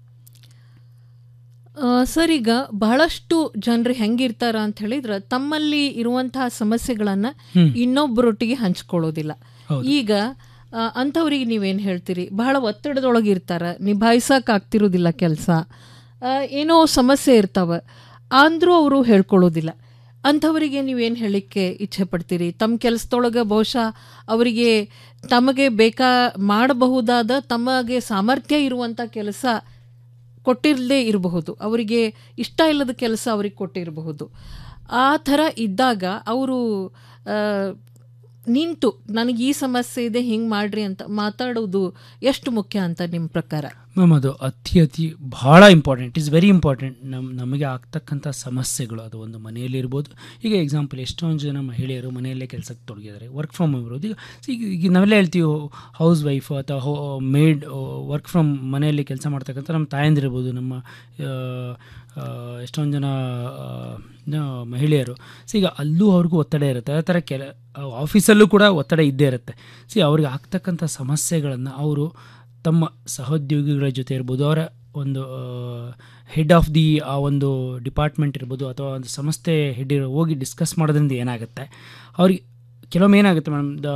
Speaker 26: ಆ, ಸರ್ ಈಗ ಬಹಳಷ್ಟು ಜನರು ಹೆಂಗಿರ್ತಾರ ಅಂತ ಹೇಳಿದ್ರೆ ತಮ್ಮಲ್ಲಿ ಇರುವಂತಹ ಸಮಸ್ಯೆಗಳನ್ನ
Speaker 1: ಹ್ಮ್.
Speaker 26: ಇನ್ನೊಬ್ಬರೊಟ್ಟಿಗೆ ಹಂಚ್ಕೊಳ್ಳೋದಿಲ್ಲ
Speaker 1: ಹೌದು.
Speaker 26: ಈಗ ಆ, ಅಂಥವ್ರಿಗೆ ನೀವೇನು ಹೇಳ್ತೀರಿ ಬಹಳ ಒತ್ತಡದೊಳಗೆ ಇರ್ತಾರ ನಿಭಾಯಿಸಕ್ ಆಗ್ತಿರೋದಿಲ್ಲ ಕೆಲಸ ಏನೋ ಸಮಸ್ಯೆ ಇರ್ತಾವ ಅಂದ್ರೂ ಅವರು ಹೇಳ್ಕೊಳ್ಳೋದಿಲ್ಲ ಅಂಥವರಿಗೆ ನೀವೇನು ಹೇಳಲಿಕ್ಕೆ ಇಚ್ಛೆ ಪಡ್ತೀರಿ ತಮ್ಮ ಕೆಲಸದೊಳಗೆ ಬಹುಶಃ ಅವರಿಗೆ ತಮಗೆ ಬೇಕಾ ಮಾಡಬಹುದಾದ ತಮಗೆ ಸಾಮರ್ಥ್ಯ ಇರುವಂಥ ಕೆಲಸ ಕೊಟ್ಟಿರದೇ ಇರಬಹುದು ಅವರಿಗೆ ಇಷ್ಟ ಇಲ್ಲದ ಕೆಲಸ ಅವ್ರಿಗೆ ಕೊಟ್ಟಿರಬಹುದು ಆ ಥರ ಇದ್ದಾಗ ಅವರು ನಿಂತು ನನಗೆ ಈ ಸಮಸ್ಯೆ ಇದೆ ಹಿಂಗೆ ಮಾಡ್ರಿ ಅಂತ ಮಾತಾಡೋದು ಎಷ್ಟು ಮುಖ್ಯ ಅಂತ ನಿಮ್ಮ ಪ್ರಕಾರ
Speaker 1: ಮ್ಯಾಮ್ ಅದು ಅತಿ ಅತಿ ಭಾಳ ಇಂಪಾರ್ಟೆಂಟ್ ಇಸ್ ವೆರಿ ಇಂಪಾರ್ಟೆಂಟ್ ನಮ್ಮ ನಮಗೆ ಆಗ್ತಕ್ಕಂಥ ಸಮಸ್ಯೆಗಳು ಅದು ಒಂದು ಮನೆಯಲ್ಲಿ ಇರ್ಬೋದು ಈಗ ಎಕ್ಸಾಂಪಲ್ ಎಷ್ಟೊಂದು ಜನ ಮಹಿಳೆಯರು ಮನೆಯಲ್ಲೇ ಕೆಲಸಕ್ಕೆ ತೊಡಗಿದ್ದಾರೆ ವರ್ಕ್ ಫ್ರಮ್ ಹೋಮ್ ಇರೋದು ಈಗ ಈಗ ಈಗ ನಾವೆಲ್ಲ ಹೇಳ್ತೀವಿ ಹೌಸ್ ವೈಫ್ ಅಥವಾ ಹೋ ಮೇಡ್ ವರ್ಕ್ ಫ್ರಮ್ ಮನೆಯಲ್ಲಿ ಕೆಲಸ ಮಾಡ್ತಕ್ಕಂಥ ನಮ್ಮ ತಾಯಂದಿರ್ಬೋದು ನಮ್ಮ ಆ, ಆ, ಎಷ್ಟೊಂದು ಜನ ಆ, ನ- ಮಹಿಳೆಯರು ಸೊ ಈಗ ಅಲ್ಲೂ ಅವ್ರಿಗೂ ಒತ್ತಡ ಇರುತ್ತೆ ಅದೇ ಥರ ಕೆಲ ಆಫೀಸಲ್ಲೂ ಕೂಡ ಒತ್ತಡ ಇದ್ದೇ ಇರುತ್ತೆ ಸಿ ಅವ್ರಿಗೆ ಆಗ್ತಕ್ಕಂಥ ಸಮಸ್ಯೆಗಳನ್ನು ಅವರು ತಮ್ಮ ಸಹೋದ್ಯೋಗಿಗಳ ಜೊತೆ ಇರ್ಬೋದು ಅವರ ಒಂದು ಹೆಡ್ ಆಫ್ ದಿ ಆ ಒಂದು ಡಿಪಾರ್ಟ್ಮೆಂಟ್ ಇರ್ಬೋದು ಅಥವಾ ಒಂದು ಸಂಸ್ಥೆ ಹೆಡ್ ಇರೋ ಹೋಗಿ ಡಿಸ್ಕಸ್ ಮಾಡೋದ್ರಿಂದ ಏನಾಗುತ್ತೆ ಅವ್ರಿಗೆ ಕೆಲವೊಮ್ಮೆ ಏನಾಗುತ್ತೆ ಮೇಡಮ್ ದ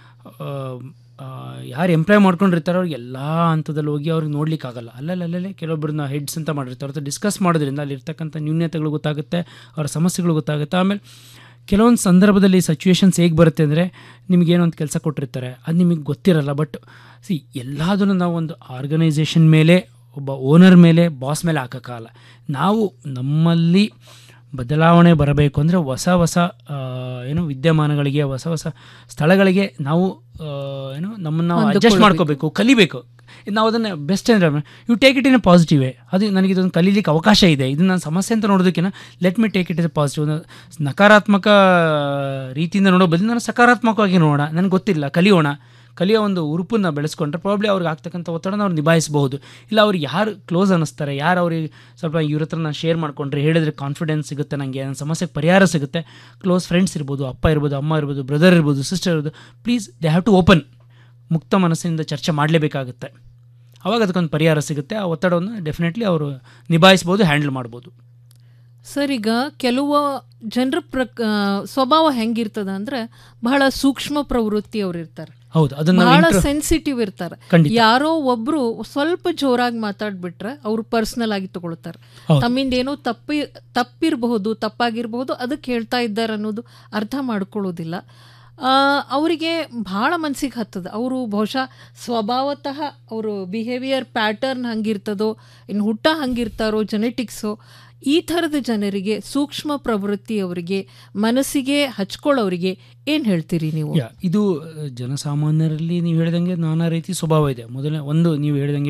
Speaker 1: ಯಾರು ಎಂಪ್ಲಾಯ್ ಮಾಡ್ಕೊಂಡಿರ್ತಾರೋ ಅವ್ರಿಗೆ ಎಲ್ಲ ಹಂತದಲ್ಲಿ ಹೋಗಿ ಅವ್ರಿಗೆ ನೋಡ್ಲಿಕ್ಕಾಗಲ್ಲ ಅಲ್ಲಲ್ಲೇ ಕೆಲವೊಬ್ಬರನ್ನ ಹೆಡ್ಸ್ ಅಂತ ಮಾಡಿರ್ತಾರೆ ಅಥವಾ ಡಿಸ್ಕಸ್ ಮಾಡೋದ್ರಿಂದ ಅಲ್ಲಿರ್ತಕ್ಕಂಥ ನ್ಯೂನ್ಯತೆಗಳು ಗೊತ್ತಾಗುತ್ತೆ ಅವರ ಸಮಸ್ಯೆಗಳು ಗೊತ್ತಾಗುತ್ತೆ ಆಮೇಲೆ ಕೆಲವೊಂದು ಸಂದರ್ಭದಲ್ಲಿ ಸಿಚುವೇಶನ್ಸ್ ಹೇಗೆ ಬರುತ್ತೆ ಅಂದರೆ ನಿಮಗೇನೋ ಒಂದು ಕೆಲಸ ಕೊಟ್ಟಿರ್ತಾರೆ ಅದು ನಿಮಗೆ ಗೊತ್ತಿರಲ್ಲ ಬಟ್ ಸಿ ಎಲ್ಲದನ್ನು ನಾವು ಒಂದು ಆರ್ಗನೈಸೇಷನ್ ಮೇಲೆ ಒಬ್ಬ ಓನರ್ ಮೇಲೆ ಬಾಸ್ ಮೇಲೆ ಹಾಕೋಕ್ಕಾಗಲ್ಲ ನಾವು ನಮ್ಮಲ್ಲಿ ಬದಲಾವಣೆ ಬರಬೇಕು ಅಂದರೆ ಹೊಸ ಹೊಸ ಆ, ಏನು ವಿದ್ಯಮಾನಗಳಿಗೆ ಹೊಸ ಹೊಸ ಸ್ಥಳಗಳಿಗೆ ನಾವು ಆ, ಏನು ನಮ್ಮನ್ನು ನಾವು ಅಡ್ಜಸ್ಟ್
Speaker 26: ಹೊಂದಿಕೊಳ್ಳಬೇಕು.
Speaker 1: ಮಾಡ್ಕೋಬೇಕು ಕಲಿಬೇಕು ಇದು ನಾವು ಅದನ್ನು ಬೆಸ್ಟ್ ಅಂದರೆ you take it in a positive way ಅದು ನನಗೆ ಇದೊಂದು ಕಲೀಲಿಕ್ಕೆ ಅವಕಾಶ ಇದೆ ಇದನ್ನು ನಾನು ಸಮಸ್ಯೆ ಅಂತ ನೋಡೋದಕ್ಕಿಂತ let me take it is a positive ನಕಾರಾತ್ಮಕ ರೀತಿಯಿಂದ ನೋಡೋ ಬದಲು ನಾನು ಸಕಾರಾತ್ಮಕವಾಗಿ ನೋಡೋಣ ನನಗೆ ಗೊತ್ತಿಲ್ಲ ಕಲಿಯೋಣ ಕಲಿಯೋ ಒಂದು ಉರುಪನ್ನ ಬೆಳೆಸ್ಕೊಂಡ್ರೆ ಪ್ರಾಬ್ಲಿ ಅವ್ರಿಗೆ ಆಗ್ತಕ್ಕಂಥ ಒತ್ತಡನ ಅವ್ರು ನಿಭಾಯಿಸಬಹುದು ಇಲ್ಲ ಅವ್ರಿಗೆ ಯಾರು ಕ್ಲೋಸ್ ಅನ್ನಿಸ್ತಾರೆ ಯಾರು ಅವ್ರಿಗೆ ಸ್ವಲ್ಪ ಇವ್ರ ಹತ್ರ ನಾನು ಶೇರ್ ಮಾಡ್ಕೊಂಡ್ರೆ ಹೇಳಿದ್ರೆ ಕಾನ್ಫಿಡೆನ್ಸ್ ಸಿಗುತ್ತೆ ನನಗೆ ನನ್ನ ಸಮಸ್ಯೆಗೆ ಪರಿಹಾರ ಸಿಗುತ್ತೆ ಕ್ಲೋಸ್ ಫ್ರೆಂಡ್ಸ್ ಇರ್ಬೋದು ಅಪ್ಪ ಇರ್ಬೋದು ಅಮ್ಮ ಇರ್ಬೋದು ಬ್ರದರ್ ಇರ್ಬೋದು ಸಿಸ್ಟರ್ ಇರ್ಬೋದು please they have to open ಮುಕ್ತ ಮನಸ್ಸಿನಿಂದ ಚರ್ಚೆ ಮಾಡಲೇಬೇಕಾಗುತ್ತೆ ಅವಾಗ ಅದಕ್ಕೊಂದು ಪರಿಹಾರ ಸಿಗುತ್ತೆ ಆ ಒತ್ತಡವನ್ನು ಡೆಫಿನೆಟ್ಲಿ ಅವರು ನಿಭಾಯಿಸ್ಬೋದು ಹ್ಯಾಂಡಲ್ ಮಾಡ್ಬೋದು
Speaker 26: ಸರ್ ಈಗ ಕೆಲವು ಜನರ ಪ್ರಕ್ ಆ, ಸ್ವಭಾವ ಹೆಂಗಿರ್ತದ ಅಂದ್ರೆ ಬಹಳ ಸೂಕ್ಷ್ಮ ಪ್ರವೃತ್ತಿ ಅವ್ರು ಇರ್ತಾರೆ
Speaker 1: ಹೌದು ಅದನ್ನ ನಾವು
Speaker 26: ಬಹಳ
Speaker 1: intro-
Speaker 26: ಸೆನ್ಸಿಟಿವ್ ಇರ್ತಾರೆ
Speaker 1: ಖಂಡಿತ.
Speaker 26: ಯಾರೋ ಒಬ್ರು ಸ್ವಲ್ಪ ಜೋರಾಗಿ ಮಾತಾಡ್ಬಿಟ್ರೆ ಅವ್ರು ಪರ್ಸನಲ್ ಆಗಿ ತಗೊಳ್ತಾರೆ
Speaker 1: ಹೌದು.
Speaker 26: ತಮ್ಮಿಂದ ಏನೋ ತಪ್ಪಿ ತಪ್ಪಿರಬಹುದು ತಪ್ಪಾಗಿರಬಹುದು ಅದಕ್ಕೆ ಹೇಳ್ತಾ ಇದ್ದಾರೆ ಅನ್ನೋದು ಅರ್ಥ ಮಾಡ್ಕೊಳ್ಳೋದಿಲ್ಲ ಆ, ಅವರಿಗೆ ಭಾಳ ಮನ್ಸಿಗೆ ಹತ್ತದ ಅವರು ಬಹುಶಃ ಸ್ವಭಾವತಃ ಅವರು ಬಿಹೇವಿಯರ್ ಪ್ಯಾಟರ್ನ್ ಹಂಗಿರ್ತದೋ ಇನ್ನು ಹುಟ್ಟ ಹಂಗಿರ್ತಾರೋ ಜೆನೆಟಿಕ್ಸೋ ಈ ಥರದ ಜನರಿಗೆ ಸೂಕ್ಷ್ಮ ಪ್ರವೃತ್ತಿ ಅವರಿಗೆ ಮನಸ್ಸಿಗೆ ಹಚ್ಕೊಳ್ಳೋರಿಗೆ ಏನು ಹೇಳ್ತೀರಿ ನೀವು
Speaker 1: ಯಾ ಇದು ಅಹ್, ಜನಸಾಮಾನ್ಯರಲ್ಲಿ ನೀವು ಹೇಳ್ದಂಗೆ ನಾನಾ ರೀತಿ ಸ್ವಭಾವ ಇದೆ ಮೊದಲನೇ ಒಂದು ನೀವು ಹೇಳ್ದಂಗೆ